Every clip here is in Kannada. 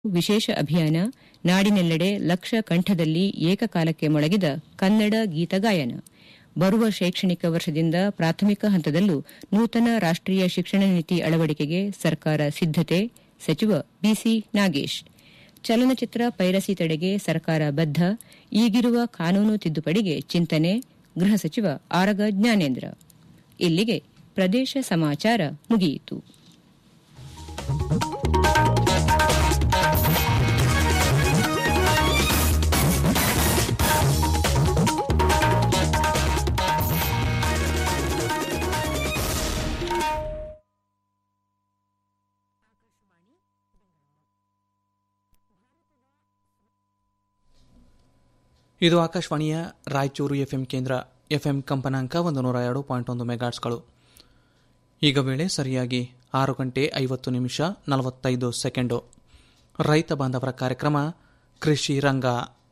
ವಿಶೇಷ ಅಭಿಯಾನ ನಾಡಿನೆಲ್ಲೆಡೆ ಲಕ್ಷ ಕಂಠದಲ್ಲಿ ಏಕಕಾಲಕ್ಕೆ ಮೊಳಗಿದ ಕನ್ನಡ ಗೀತಗಾಯನ ಬರುವ ಶೈಕ್ಷಣಿಕ ವರ್ಷದಿಂದ ಪ್ರಾಥಮಿಕ ಹಂತದಲ್ಲೂ ನೂತನ ರಾಷ್ಟೀಯ ಶಿಕ್ಷಣ ನೀತಿ ಅಳವಡಿಕೆಗೆ ಸರ್ಕಾರ ಸಿದ್ದತೆ ಸಚಿವ ಬಿಸಿ ನಾಗೇಶ್ ಚಲನಚಿತ್ರ ಪೈರಸಿ ತಡೆಗೆ ಸರ್ಕಾರ ಬದ್ಧ ಈಗಿರುವ ಕಾನೂನು ತಿದ್ದುಪಡಿಗೆ ಚಿಂತನೆ ಗೃಹ ಸಚಿವ ಆರಗ ಜ್ಞಾನೇಂದ್ರ ಇಲ್ಲಿಗೆ ಪ್ರದೇಶ ಸಮಾಚಾರ ಮುಗಿಯಿತು ಇದು ಆಕಾಶವಾಣಿಯ ರಾಯಚೂರು ಎಫ್ಎಂ ಕೇಂದ್ರ ಎಫ್ಎಂ ಕಂಪನಾಂಕ ಒಂದು ನೂರ ಎರಡು ಪಾಯಿಂಟ್ ಒಂದು ಮೆಗಾಟ್ಸ್ಗಳು ಈಗ ವೇಳೆ ಸರಿಯಾಗಿ ಆರು ಗಂಟೆ ಐವತ್ತು ನಿಮಿಷ ನಲವತ್ತೈದು ಸೆಕೆಂಡು ರೈತ ಬಾಂಧವರ ಕಾರ್ಯಕ್ರಮ ಕೃಷಿ ರಂಗ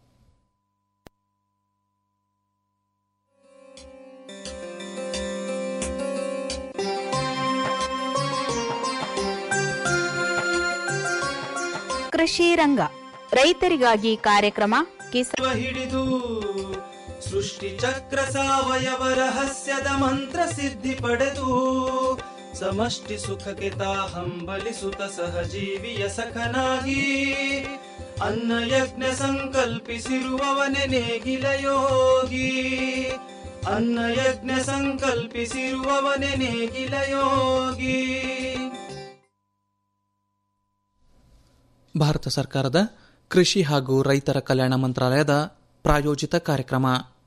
ಕೃಷಿ ರಂಗ ರೈತರಿಗಾಗಿ ಕಾರ್ಯಕ್ರಮ ಕಿಸ ಹಿಡಿದು ಸೃಷ್ಟಿ ಚಕ್ರ ಸಾವಯವ ರಹಸ್ಯದ ಮಂತ್ರ ಸಿದ್ಧಿ ಪಡೆದು ಸಮಷ್ಟಿ ಸುಖಕ್ಕೆ ತಾ ಹಂಬಲಿಸುತ್ತ ಸಹಜೀವಿಯ ಸಖನಾಗಿ ಅನ್ನ ಯಜ್ಞ ಸಂಕಲ್ಪಿಸಿರುವವನೆ ನೇಗಿಲ ಯೋಗಿ ಅನ್ನ ಯಜ್ಞ ಸಂಕಲ್ಪಿಸಿರುವವನೆ ನೇಗಿಲ ಯೋಗಿ ಭಾರತ ಸರ್ಕಾರದ ಕೃಷಿ ಹಾಗೂ ರೈತರ ಕಲ್ಯಾಣ ಮಂತ್ರಾಲಯದ ಪ್ರಾಯೋಜಿತ ಕಾರ್ಯಕ್ರಮ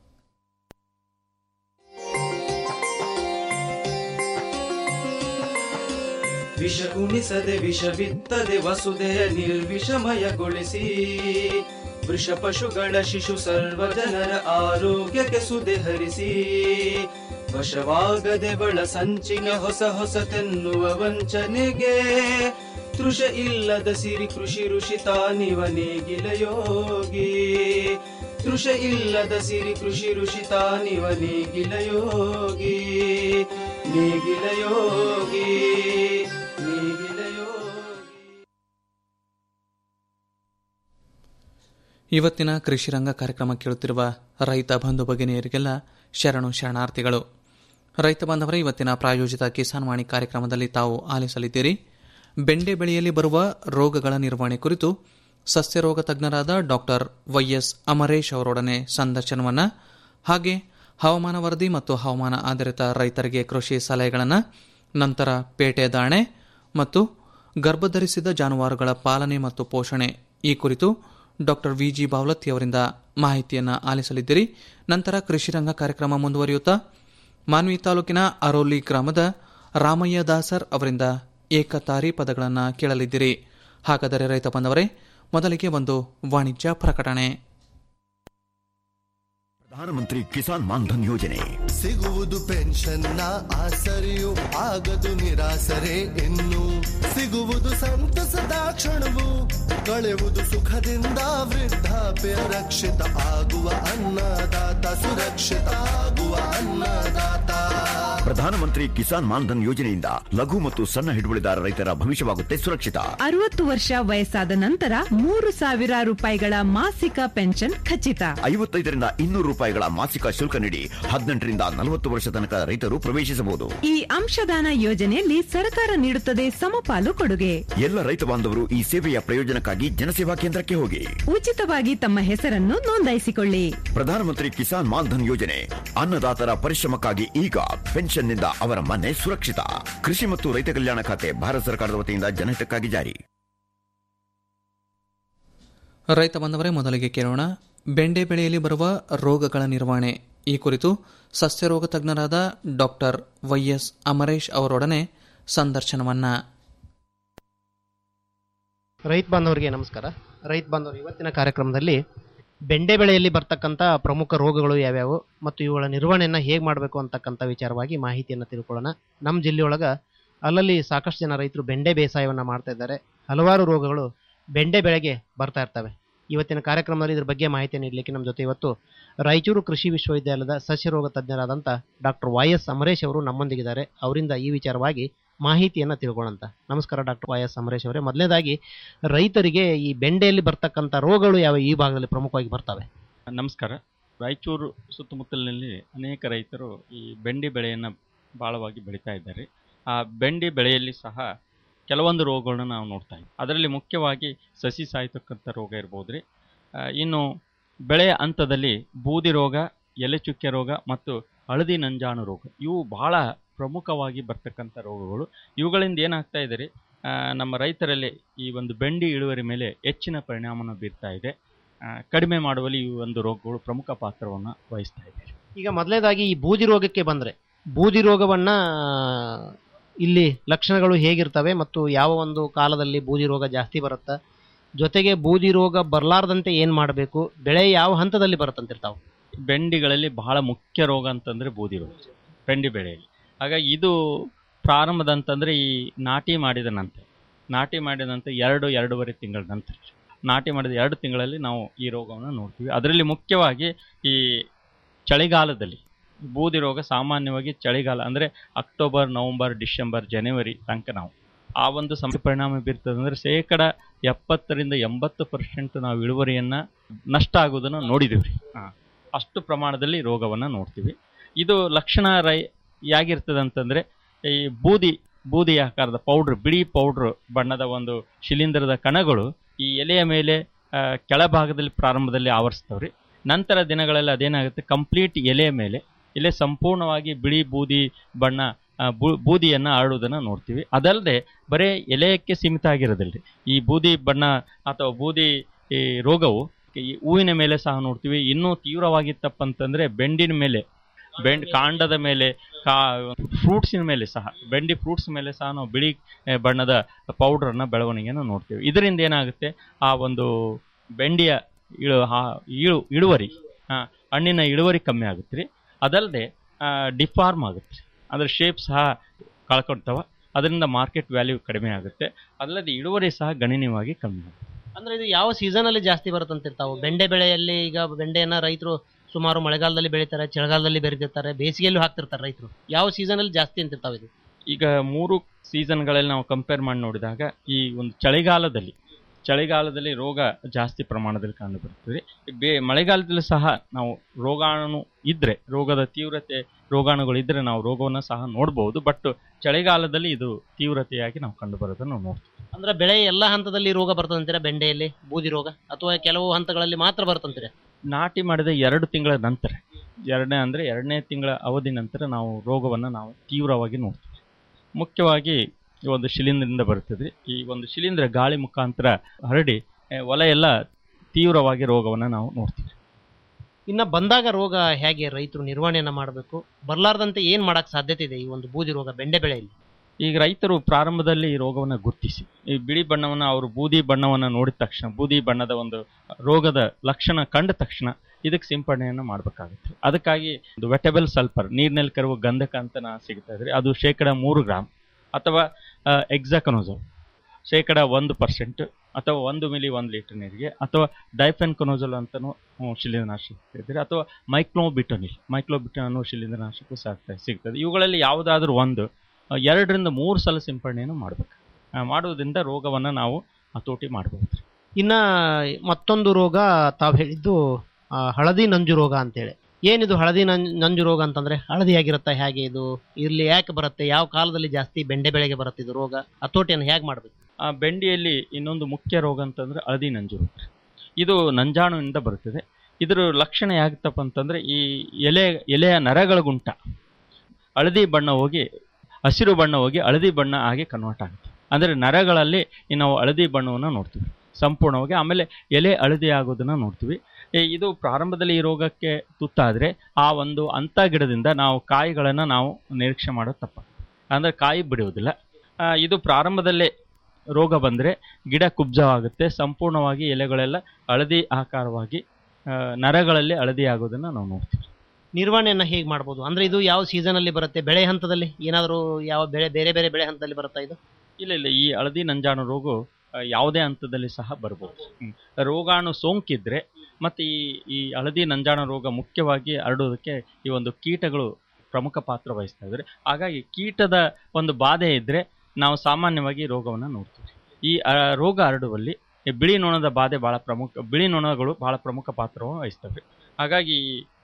ವಿಷ ಉಣಿಸದೆ ವಿಷ ಬಿತ್ತದೆ ವಸುದೆಯ ನಿರ್ವಿಷಮಯಗೊಳಿಸಿ ವೃಷ ಪಶುಗಳ ಶಿಶು ಸರ್ವ ಜನರ ಆರೋಗ್ಯಕ್ಕೆ ಸುದೆ ಹರಿಸಿ ವಶವಾಗದೆ ಬಳ ಸಂಚಿನ ಹೊಸ ಹೊಸತೆನ್ನುವ ವಂಚನೆಗೆ ತೃಷ ಇಲ್ಲದ ಸಿರಿ ಕೃಷಿ ಋಷಿ ತಾನಿವ ನೇಗಿಲ ಯೋಗಿ ತೃಷ ಇಲ್ಲದ ಸಿರಿ ಕೃಷಿ ಋಷಿ ತಾನಿವ ನೇಗಿಲ ಯೋಗಿ ನೇಗಿಲ ಯೋಗಿ ನೇಗಿಲ ಯೋಗಿ ಇವತ್ತಿನ ಕೃಷಿ ರಂಗ ಕಾರ್ಯಕ್ರಮ ಕೇಳುತ್ತಿರುವ ರೈತ ಬಂಧು ಭಗಿನಿಯರಿಗೆಲ್ಲ ಶರಣು ಶರಣಾರ್ಥಿಗಳು ರೈತ ಬಾಂಧವರೇ ಇವತ್ತಿನ ಪ್ರಾಯೋಜಿತ ಕಿಸಾನ್ ವಾಣಿ ಕಾರ್ಯಕ್ರಮದಲ್ಲಿ ತಾವು ಆಲಿಸಲಿದ್ದೀರಿ ಬೆಂಡೆ ಬೆಳೆಯಲ್ಲಿ ಬರುವ ರೋಗಗಳ ನಿರ್ವಹಣೆ ಕುರಿತು ಸಸ್ಯರೋಗ ತಜ್ಞರಾದ ಡಾಕ್ಟರ್ ವೈಎಸ್ ಅಮರೇಶ್ ಅವರೊಡನೆ ಸಂದರ್ಶನವನ್ನ ಹಾಗೆ ಹವಾಮಾನ ವರದಿ ಮತ್ತು ಹವಾಮಾನ ಆಧಾರಿತ ರೈತರಿಗೆ ಕೃಷಿ ಸಲಹೆಗಳನ್ನು ನಂತರ ಪೇಟೆ ದಾಣೆ ಮತ್ತು ಗರ್ಭಧರಿಸಿದ ಜಾನುವಾರುಗಳ ಪಾಲನೆ ಮತ್ತು ಪೋಷಣೆ ಈ ಕುರಿತು ಡಾಕ್ಟರ್ ವಿಜಿ ಬಾವಲತ್ತಿ ಅವರಿಂದ ಮಾಹಿತಿಯನ್ನು ಆಲಿಸಲಿದ್ದೀರಿ ನಂತರ ಕೃಷಿ ರಂಗ ಕಾರ್ಯಕ್ರಮ ಮುಂದುವರಿಯುತ್ತಾ ಮಾನ್ವಿ ತಾಲೂಕಿನ ಅರೋಲಿ ಗ್ರಾಮದ ರಾಮಯ್ಯ ದಾಸರ್ ಅವರಿಂದ ಏಕತಾರಿ ಪದಗಳನ್ನು ಕೇಳಲಿದ್ದೀರಿ ಹಾಗಾದರೆ ರೈತ ಬಂದವರೇ ಮೊದಲಿಗೆ ಒಂದು ವಾಣಿಜ್ಯ ಪ್ರಕಟಣೆ ಪ್ರಧಾನಮಂತ್ರಿ ಕಿಸಾನ್ ಮಾನ್ಧನ್ ಯೋಜನೆ ಸಿಗುವುದು ಪೆನ್ಷನ್ನ ಆಸರೆಯು ಆಗದು ನಿರಾಸರೆ ಇನ್ನು ಸಿಗುವುದು ಸಂತಸದ ಕ್ಷಣವು ಕಳೆಯುವುದು ಸುಖದಿಂದ ವೃದ್ಧಾಪ್ಯ ರಕ್ಷಿತ ಆಗುವ ಅನ್ನದಾತ ಸುರಕ್ಷಿತ ಆಗುವ ಅನ್ನದಾತ ಪ್ರಧಾನಮಂತ್ರಿ ಕಿಸಾನ್ ಮಾನ್ಧನ್ ಯೋಜನೆಯಿಂದ ಲಘು ಮತ್ತು ಸಣ್ಣ ಹಿಡುವಳಿದಾರ ರೈತರ ಭವಿಷ್ಯವಾಗುತ್ತೆ ಸುರಕ್ಷಿತ ಅರವತ್ತು ವರ್ಷ ವಯಸ್ಸಾದ ನಂತರ ಮೂರು ಸಾವಿರ ರೂಪಾಯಿಗಳ ಮಾಸಿಕ ಪೆನ್ಷನ್ ಖಚಿತ ಐವತ್ತೈದರಿಂದ ಇನ್ನೂರು ರೂಪಾಯಿಗಳ ಮಾಸಿಕ ಶುಲ್ಕ ನೀಡಿ ಹದಿನೆಂಟರಿಂದ ನಲವತ್ತು ವರ್ಷ ತನಕ ರೈತರು ಪ್ರವೇಶಿಸಬಹುದು ಈ ಅಂಶದಾನ ಯೋಜನೆಯಲ್ಲಿ ಸರ್ಕಾರ ನೀಡುತ್ತದೆ ಸಮಪಾಲು ಕೊಡುಗೆ ಎಲ್ಲ ರೈತ ಬಾಂಧವರು ಈ ಸೇವೆಯ ಪ್ರಯೋಜನಕ್ಕಾಗಿ ಜನಸೇವಾ ಕೇಂದ್ರಕ್ಕೆ ಹೋಗಿ ಉಚಿತವಾಗಿ ತಮ್ಮ ಹೆಸರನ್ನು ನೋಂದಾಯಿಸಿಕೊಳ್ಳಿ ಪ್ರಧಾನಮಂತ್ರಿ ಕಿಸಾನ್ ಮಾನ್ಧನ್ ಯೋಜನೆ ಅನ್ನದಾತರ ಪರಿಶ್ರಮಕ್ಕಾಗಿ ಈಗ ಪೆನ್ಷನ್ನಿಂದ ಅವರ ಮನೆ ಸುರಕ್ಷಿತ ಕೃಷಿ ಮತ್ತು ರೈತ ಕಲ್ಯಾಣ ಖಾತೆ ಭಾರತ ಸರ್ಕಾರದ ವತಿಯಿಂದ ಜನಹಿತಕ್ಕಾಗಿ ಜಾರಿ ರೈತ ಬಂದವರೇ ಮೊದಲಿಗೆ ಕೇಳೋಣ ಬೆಂಡೆ ಬೆಳೆಯಲ್ಲಿ ಬರುವ ರೋಗಗಳ ನಿರ್ವಹಣೆ ಈ ಕುರಿತು ಸಸ್ಯರೋಗ ತಜ್ಞರಾದ ಡಾಕ್ಟರ್ ವೈಎಸ್ ಅಮರೇಶ್ ಅವರೊಡನೆ ಸಂದರ್ಶನವನ್ನ ರೈತ ಬಾಂಧವರಿಗೆ ನಮಸ್ಕಾರ ರೈತ ಬಾಂಧವರು ಇವತ್ತಿನ ಕಾರ್ಯಕ್ರಮದಲ್ಲಿ ಬೆಂಡೆ ಬೆಳೆಯಲ್ಲಿ ಬರ್ತಕ್ಕಂಥ ಪ್ರಮುಖ ರೋಗಗಳು ಯಾವ್ಯಾವು ಮತ್ತು ಇವುಗಳ ನಿರ್ವಹಣೆಯನ್ನು ಹೇಗೆ ಮಾಡಬೇಕು ಅಂತಕ್ಕಂಥ ವಿಚಾರವಾಗಿ ಮಾಹಿತಿಯನ್ನು ತಿಳ್ಕೊಳ್ಳೋಣ ನಮ್ಮ ಜಿಲ್ಲೆಯೊಳಗೆ ಅಲ್ಲಲ್ಲಿ ಸಾಕಷ್ಟು ಜನ ರೈತರು ಬೆಂಡೆ ಬೇಸಾಯವನ್ನು ಮಾಡ್ತಾ ಇದ್ದಾರೆ ಹಲವಾರು ರೋಗಗಳು ಬೆಂಡೆ ಬೆಳೆಗೆ ಬರ್ತಾ ಇರ್ತವೆ ಇವತ್ತಿನ ಕಾರ್ಯಕ್ರಮದಲ್ಲಿ ಇದ್ರ ಬಗ್ಗೆ ಮಾಹಿತಿ ನೀಡಲಿಕ್ಕೆ ನಮ್ಮ ಜೊತೆ ಇವತ್ತು ರಾಯಚೂರು ಕೃಷಿ ವಿಶ್ವವಿದ್ಯಾಲಯದ ಸಸ್ಯರೋಗ ತಜ್ಞರಾದಂಥ ಡಾಕ್ಟರ್ ವೈ ಎಸ್ ಅಮರೇಶ್ ಅವರು ನಮ್ಮೊಂದಿಗಿದ್ದಾರೆ ಅವರಿಂದ ಈ ವಿಚಾರವಾಗಿ ಮಾಹಿತಿಯನ್ನ ತಿಳ್ಕೊಳ್ಳೋಂತ ನಮಸ್ಕಾರ ಡಾಕ್ಟರ್ ವೈ ಎಸ್ ಅಮರೇಶ್ ಅವರೇ ಮೊದಲನೇದಾಗಿ ರೈತರಿಗೆ ಈ ಬೆಂಡೆಯಲ್ಲಿ ಬರ್ತಕ್ಕಂಥ ರೋಗಗಳು ಯಾವ ಈ ಭಾಗದಲ್ಲಿ ಪ್ರಮುಖವಾಗಿ ಬರ್ತವೆ ನಮಸ್ಕಾರ ರಾಯಚೂರು ಸುತ್ತಮುತ್ತಲಿನಲ್ಲಿ ಅನೇಕ ರೈತರು ಈ ಬೆಂಡಿ ಬೆಳೆಯನ್ನು ಭಾಳವಾಗಿ ಬೆಳೀತಾ ಇದ್ದಾರೆ ಆ ಬೆಂಡಿ ಬೆಳೆಯಲ್ಲಿ ಸಹ ಕೆಲವೊಂದು ರೋಗಗಳನ್ನ ನಾವು ನೋಡ್ತಾ ಇದ್ದೀವಿ ಅದರಲ್ಲಿ ಮುಖ್ಯವಾಗಿ ಸಸಿ ಸಾಯ್ತಕ್ಕಂಥ ರೋಗ ಇರ್ಬೋದು ರೀ ಆ, ಇನ್ನು ಬೆಳೆಯ ಹಂತದಲ್ಲಿ ಬೂದಿ ರೋಗ ಎಲೆ ಚುಕ್ಕೆ ರೋಗ ಮತ್ತು ಹಳದಿ ನಂಜಾಣು ರೋಗ ಇವು ಬಹಳ ಪ್ರಮುಖವಾಗಿ ಬರ್ತಕ್ಕಂಥ ರೋಗಗಳು ಇವುಗಳಿಂದ ಏನಾಗ್ತಾ ಇದೆ ರೀ ಆ, ನಮ್ಮ ರೈತರಲ್ಲಿ ಈ ಒಂದು ಬೆಂಡಿ ಇಳುವರಿ ಮೇಲೆ ಹೆಚ್ಚಿನ ಪರಿಣಾಮನ ಬೀರ್ತಾ ಇದೆ ಆ, ಕಡಿಮೆ ಮಾಡುವಲ್ಲಿ ಈ ಒಂದು ರೋಗಗಳು ಪ್ರಮುಖ ಪಾತ್ರವನ್ನು ವಹಿಸ್ತಾ ಇದೆ ಈಗ ಮೊದಲನೇದಾಗಿ ಈ ಬೂದಿ ರೋಗಕ್ಕೆ ಬಂದ್ರೆ ಬೂದಿ ರೋಗವನ್ನ ಇಲ್ಲಿ ಲಕ್ಷಣಗಳು ಹೇಗಿರ್ತವೆ ಮತ್ತು ಯಾವ ಒಂದು ಕಾಲದಲ್ಲಿ ಬೂದಿ ರೋಗ ಜಾಸ್ತಿ ಬರುತ್ತಾ ಜೊತೆಗೆ ಬೂದಿ ರೋಗ ಬರಲಾರ್ದಂತೆ ಏನ್ ಮಾಡಬೇಕು ಬೆಳೆ ಯಾವ ಹಂತದಲ್ಲಿ ಬರುತ್ತಂತಿರ್ತಾವೆ ಬೆಂಡಿಗಳಲ್ಲಿ ಬಹಳ ಮುಖ್ಯ ರೋಗ ಅಂತಂದ್ರೆ ಬೂದಿ ರೋಗ ಬೆಂಡಿ ಬೆಳೆಯಲ್ಲಿ ಹಾಗಾಗಿ ಇದು ಪ್ರಾರಂಭದ ಅಂತಂದ್ರೆ ಈ ನಾಟಿ ಮಾಡಿದ ನಂತರ ನಾಟಿ ಮಾಡಿದ ನಂತರ ಎರಡು ಎರಡೂವರೆ ತಿಂಗಳ ನಂತರ ನಾಟಿ ಮಾಡಿದ ಎರಡು ತಿಂಗಳಲ್ಲಿ ನಾವು ಈ ರೋಗವನ್ನು ನೋಡ್ತೀವಿ ಅದರಲ್ಲಿ ಮುಖ್ಯವಾಗಿ ಈ ಚಳಿಗಾಲದಲ್ಲಿ ಬೂದಿ ರೋಗ ಸಾಮಾನ್ಯವಾಗಿ ಚಳಿಗಾಲ ಅಂದರೆ ಅಕ್ಟೋಬರ್ ನವಂಬರ್ ಡಿಸೆಂಬರ್ ಜನವರಿ ತನಕ ನಾವು ಆ ಒಂದು ಸಮಯ ಪರಿಣಾಮ ಬೀರ್ತದೆ ಅಂದರೆ ಶೇಕಡ ಎಪ್ಪತ್ತರಿಂದ ಎಂಬತ್ತು ಪರ್ಸೆಂಟ್ ನಾವು ಇಳುವರಿಯನ್ನು ನಷ್ಟ ಆಗೋದನ್ನು ನೋಡಿದ್ದೀವಿ ರೀ ಹಾಂ ಅಷ್ಟು ಪ್ರಮಾಣದಲ್ಲಿ ರೋಗವನ್ನು ನೋಡ್ತೀವಿ ಇದು ಲಕ್ಷಣ ರೈ ಯಾಗಿರ್ತದೆ ಅಂತಂದರೆ ಈ ಬೂದಿ ಬೂದಿ ಆಕಾರದ ಪೌಡ್ರ್ ಬಿಳಿ ಪೌಡ್ರ್ ಬಣ್ಣದ ಒಂದು ಶಿಲೀಂಧ್ರದ ಕಣಗಳು ಈ ಎಲೆಯ ಮೇಲೆ ಆ, ಕೆಳಭಾಗದಲ್ಲಿ ಪ್ರಾರಂಭದಲ್ಲಿ ಆವರಿಸ್ತವ್ರಿ ನಂತರ ದಿನಗಳಲ್ಲಿ ಅದೇನಾಗುತ್ತೆ ಕಂಪ್ಲೀಟ್ ಎಲೆಯ ಮೇಲೆ ಎಲೆ ಸಂಪೂರ್ಣವಾಗಿ ಬಿಳಿ ಬೂದಿ ಬಣ್ಣ ಆ, ಬೂ- ಬೂದಿಯನ್ನ ಆಡುವುದನ್ನು ನೋಡ್ತೀವಿ ಅದಲ್ಲದೆ ಬರೇ ಎಲೆಯಕ್ಕೆ ಸೀಮಿತ ಆಗಿರೋದಿಲ್ಲ ಈ ಬೂದಿ ಬಣ್ಣ ಅಥವಾ ಬೂದಿ ಈ ರೋಗವು ಈ ಹೂವಿನ ಮೇಲೆ ಸಹ ನೋಡ್ತೀವಿ ಇನ್ನೂ ತೀವ್ರವಾಗಿತ್ತಪ್ಪ ಅಂತಂದ್ರೆ ಬೆಂಡಿನ ಮೇಲೆ ಬೆಂಡ್ ಕಾಂಡದ ಮೇಲೆ ಕಾ ಫ್ರೂಟ್ಸಿನ ಮೇಲೆ ಸಹ ಬೆಂಡಿ ಫ್ರೂಟ್ಸ್ ಮೇಲೆ ಸಹ ನಾವು ಬಿಳಿ ಆ, ಬಣ್ಣದ ಪೌಡ್ರನ್ನ ಬೆಳವಣಿಗೆಯನ್ನು ನೋಡ್ತೀವಿ ಇದರಿಂದ ಏನಾಗುತ್ತೆ ಆ ಒಂದು ಬೆಂಡಿಯ ಇಳು ಆ- ಇಳು ಇಳುವರಿ ಆ, ಹಣ್ಣಿನ ಇಳುವರಿ ಕಮ್ಮಿ ಆಗುತ್ತೆ ರೀ ಅದಲ್ಲದೆ ಡಿಫಾರ್ಮ್ ಆಗುತ್ತೆ ಅಂದ್ರೆ ಶೇಪ್ ಸಹ ಕಳ್ಕೊಳ್ತಾವ ಅದರಿಂದ ಮಾರ್ಕೆಟ್ ವ್ಯಾಲ್ಯೂ ಕಡಿಮೆ ಆಗುತ್ತೆ ಅಲ್ಲದೆ ಇಳುವರಿ ಸಹ ಗಣನೀಯವಾಗಿ ಕಮ್ಮಿ ಆಗುತ್ತೆ ಅಂದ್ರೆ ಇದು ಯಾವ ಸೀಸನ್ ಅಲ್ಲಿ ಜಾಸ್ತಿ ಬರುತ್ತಂತಿರ್ತಾವೆ ಬೆಂಡೆ ಬೆಳೆಯಲ್ಲಿ ಈಗ ಬೆಂಡೆಯನ್ನ ರೈತರು ಸುಮಾರು ಮಳೆಗಾಲದಲ್ಲಿ ಬೆಳೀತಾರೆ ಚಳಿಗಾಲದಲ್ಲಿ ಬೆರೀತಿರ್ತಾರೆ ಬೇಸಿಗೆಯಲ್ಲೂ ಹಾಕ್ತಿರ್ತಾರೆ ರೈತರು ಯಾವ ಸೀಸನ್ ಅಲ್ಲಿ ಜಾಸ್ತಿ ಅಂತಿರ್ತಾವೆ ಇದು ಈಗ ಮೂರು ಸೀಸನ್ಗಳಲ್ಲಿ ನಾವು ಕಂಪೇರ್ ಮಾಡಿ ನೋಡಿದಾಗ ಈ ಒಂದು ಚಳಿಗಾಲದಲ್ಲಿ ಚಳಿಗಾಲದಲ್ಲಿ ರೋಗ ಜಾಸ್ತಿ ಪ್ರಮಾಣದಲ್ಲಿ ಕಂಡುಬರುತ್ತದೆ ಬೇ ಮಳೆಗಾಲದಲ್ಲಿ ಸಹ ನಾವು ರೋಗಾಣು ಇದ್ರೆ ರೋಗದ ತೀವ್ರತೆ ರೋಗಾಣುಗಳು ಇದ್ರೆ ನಾವು ರೋಗವನ್ನು ಸಹ ನೋಡ್ಬೋದು ಬಟ್ ಚಳಿಗಾಲದಲ್ಲಿ ಇದು ತೀವ್ರತೆಯಾಗಿ ನಾವು ಕಂಡುಬರೋದನ್ನು ನಾವು ನೋಡ್ತೀವಿ ಅಂದ್ರೆ ಬೆಳೆ ಎಲ್ಲ ಹಂತದಲ್ಲಿ ರೋಗ ಬರ್ತದಂತೀರಾ ಬೆಂಡೆಯಲ್ಲಿ ಬೂದಿ ರೋಗ ಅಥವಾ ಕೆಲವು ಹಂತಗಳಲ್ಲಿ ಮಾತ್ರ ಬರ್ತಂತೀರಾ ನಾಟಿ ಮಾಡಿದ ಎರಡು ತಿಂಗಳ ನಂತರ ಎರಡನೇ ಅಂದರೆ ಎರಡನೇ ತಿಂಗಳ ಅವಧಿ ನಂತರ ನಾವು ರೋಗವನ್ನು ನಾವು ತೀವ್ರವಾಗಿ ನೋಡ್ತೀವಿ ಮುಖ್ಯವಾಗಿ ಈ ಒಂದು ಶಿಲೀಂಧ್ರದಿಂದ ಬರುತ್ತದೆ ಈ ಒಂದು ಶಿಲೀಂಧ್ರ ಗಾಳಿ ಮುಖಾಂತರ ಹರಡಿ ಆ, ಹೊಲ ಎಲ್ಲ ತೀವ್ರವಾಗಿ ರೋಗವನ್ನು ನಾವು ನೋಡ್ತೀವಿ ಇನ್ನ ಬಂದಾಗ ರೋಗ ಹೇಗೆ ರೈತರು ನಿರ್ವಹಣೆಯನ್ನ ಮಾಡಬೇಕು ಬರ್ಲಾರ್ದಂತೆ ಏನ್ ಮಾಡಕ್ ಸಾಧ್ಯತೆ ಇದೆ ಈ ಒಂದು ಬೂದಿ ರೋಗ ಬೆಂಡೆ ಬೆಳೆಯಲ್ಲಿ ಈಗ ರೈತರು ಪ್ರಾರಂಭದಲ್ಲಿ ಈ ರೋಗವನ್ನು ಗುರುತಿಸಿ ಈ ಬಿಳಿ ಬಣ್ಣವನ್ನು ಅವರು ಬೂದಿ ಬಣ್ಣವನ್ನು ನೋಡಿದ ತಕ್ಷಣ ಬೂದಿ ಬಣ್ಣದ ಒಂದು ರೋಗದ ಲಕ್ಷಣ ಕಂಡ ತಕ್ಷಣ ಇದಕ್ಕೆ ಸಿಂಪಡಣೆಯನ್ನು ಮಾಡಬೇಕಾಗುತ್ತೆ ಅದಕ್ಕಾಗಿ ಒಂದು ವೆಟಬಲ್ ಸಲ್ಫರ್ ನೀರಿನಲ್ಲಿ ಕರುವ ಗಂಧಕ ಅಂತ ನಾ ಸಿಗ್ತಾ ಇದ್ರಿ ಅದು ಶೇಕಡ ಮೂರು ಗ್ರಾಮ್ ಅಥವಾ ಎಕ್ಸಾಕನೋಸಲ್ ಶೇಕಡ ಒಂದು ಪರ್ಸೆಂಟ್ ಅಥವಾ ಒಂದು ಮಿಲಿ ಒಂದು ಲೀಟರ್ ನೀರಿಗೆ ಅಥವಾ ಡೈಫೆನ್ಕೊನೋಸಲ್ ಅಂತಲೂ ಹ್ಮ್, ಶಿಲೀಂಧ್ರನಾಶಕ ಸಿಗ್ತದೆ ಅಥವಾ ಮೈಕ್ಲೋಬಿಟೋನಿಲ್ ಮೈಕ್ಲೋಬಿಟೋನ್ ಅನ್ನೋ ಶಿಲೀಂಧ್ರನಾಶಕ ಸಾಕ್ತಾ ಸಿಗ್ತದೆ ಇವುಗಳಲ್ಲಿ ಯಾವುದಾದ್ರೂ ಒಂದು ಆ, ಎರಡರಿಂದ ಮೂರು ಸಲ ಸಿಂಪಡಣೆಯನ್ನು ಮಾಡಬೇಕು ಮಾಡುವುದರಿಂದ ರೋಗವನ್ನು ನಾವು ಹತೋಟಿ ಮಾಡಬಹುದು ಇನ್ನ ಮತ್ತೊಂದು ರೋಗ ತಾವು ಹೇಳಿದ್ದು ಆ, ಹಳದಿ ನಂಜು ರೋಗ ಅಂತೇಳಿ ಏನಿದು ಹಳದಿ ನಂ- ನಂಜು ರೋಗ ಅಂತಂದ್ರೆ ಹಳದಿ ಆಗಿರುತ್ತಾ ಹೇಗೆ ಇದು ಇಲ್ಲಿ ಯಾಕೆ ಬರುತ್ತೆ ಯಾವ ಕಾಲದಲ್ಲಿ ಜಾಸ್ತಿ ಬೆಂಡೆ ಬೆಳೆಗೆ ಬರುತ್ತೆ ಇದು ರೋಗ ಹತೋಟಿಯನ್ನು ಹೇಗೆ ಮಾಡಬೇಕು ಆ ಬೆಂಡಿಯಲ್ಲಿ ಇನ್ನೊಂದು ಮುಖ್ಯ ರೋಗ ಅಂತಂದ್ರೆ ಹಳದಿ ನಂಜು ರೋಗ ಇದು ನಂಜಾಣುವಿನಿಂದ ಬರುತ್ತದೆ ಇದರ ಲಕ್ಷಣ ಯಾಗುತ್ತಪ್ಪ ಅಂತಂದ್ರೆ ಈ ಎಲೆ ಎಲೆಯ ನರಗಳ ಗುಂಟ ಹಳದಿ ಬಣ್ಣ ಹೋಗಿ ಹಸಿರು ಬಣ್ಣ ಹೋಗಿ ಹಳದಿ ಬಣ್ಣ ಆಗಿ ಕನ್ವರ್ಟ್ ಆಗುತ್ತೆ ಅಂದರೆ ನರಗಳಲ್ಲಿ ಈ ನಾವು ಹಳದಿ ಬಣ್ಣವನ್ನು ನೋಡ್ತೀವಿ ಸಂಪೂರ್ಣವಾಗಿ ಆಮೇಲೆ ಎಲೆ ಹಳದಿ ಆಗೋದನ್ನ ನೋಡ್ತೀವಿ ಈ ಇದು ಪ್ರಾರಂಭದಲ್ಲಿ ಈ ರೋಗಕ್ಕೆ ತುತ್ತಾದರೆ ಆ ಒಂದು ಅಂಥ ಗಿಡದಿಂದ ನಾವು ಕಾಯಿಗಳನ್ನು ನಾವು ನಿರೀಕ್ಷೆ ಮಾಡೋದು ತಪ್ಪ ಅಂದರೆ ಕಾಯಿ ಬಿಡುವುದಿಲ್ಲ ಆ, ಇದು ಪ್ರಾರಂಭದಲ್ಲೇ ರೋಗ ಬಂದರೆ ಗಿಡ ಕುಬ್ಜವಾಗುತ್ತೆ ಸಂಪೂರ್ಣವಾಗಿ ಎಲೆಗಳೆಲ್ಲ ಹಳದಿ ಆಕಾರವಾಗಿ ಆ, ನರಗಳಲ್ಲಿ ಹಳದಿ ಆಗೋದನ್ನು ನಾವು ನೋಡ್ತೀವಿ ನಿರ್ವಹಣೆಯನ್ನ ಹೇಗೆ ಮಾಡ್ಬೋದು ಅಂದ್ರೆ ಇದು ಯಾವ ಸೀಸನ್ ಅಲ್ಲಿ ಬರುತ್ತೆ ಬೆಳೆ ಹಂತದಲ್ಲಿ ಏನಾದರೂ ಯಾವ ಬೆಳೆ ಬೇರೆ ಬೇರೆ ಬೆಳೆ ಹಂತದಲ್ಲಿ ಬರುತ್ತಾ ಇದು ಇಲ್ಲ ಇಲ್ಲ ಈ ಹಳದಿ ನಂಜಾಣು ರೋಗ ಆ, ಯಾವುದೇ ಹಂತದಲ್ಲಿ ಸಹ ಬರ್ಬೋದು ಹ್ಮ್. ರೋಗಾಣು ಸೋಂಕಿದ್ರೆ ಮತ್ತು ಈ ಈ ಹಳದಿ ನಂಜಾಣು ರೋಗ ಮುಖ್ಯವಾಗಿ ಹರಡೋದಕ್ಕೆ ಈ ಒಂದು ಕೀಟಗಳು ಪ್ರಮುಖ ಪಾತ್ರ ವಹಿಸ್ತಾ ಇದ್ದಾರೆ ಹಾಗಾಗಿ ಕೀಟದ ಒಂದು ಬಾಧೆ ಇದ್ರೆ ನಾವು ಸಾಮಾನ್ಯವಾಗಿ ರೋಗವನ್ನು ನೋಡ್ತೀವಿ ಈ ಆ, ರೋಗ ಹರಡುವಲ್ಲಿ ಈ ಬಿಳಿ ನೊಣದ ಬಾಧೆ ಬಹಳ ಪ್ರಮುಖ ಬಿಳಿ ನೊಣಗಳು ಬಹಳ ಪ್ರಮುಖ ಪಾತ್ರವನ್ನು ವಹಿಸ್ತವೆ ಹಾಗಾಗಿ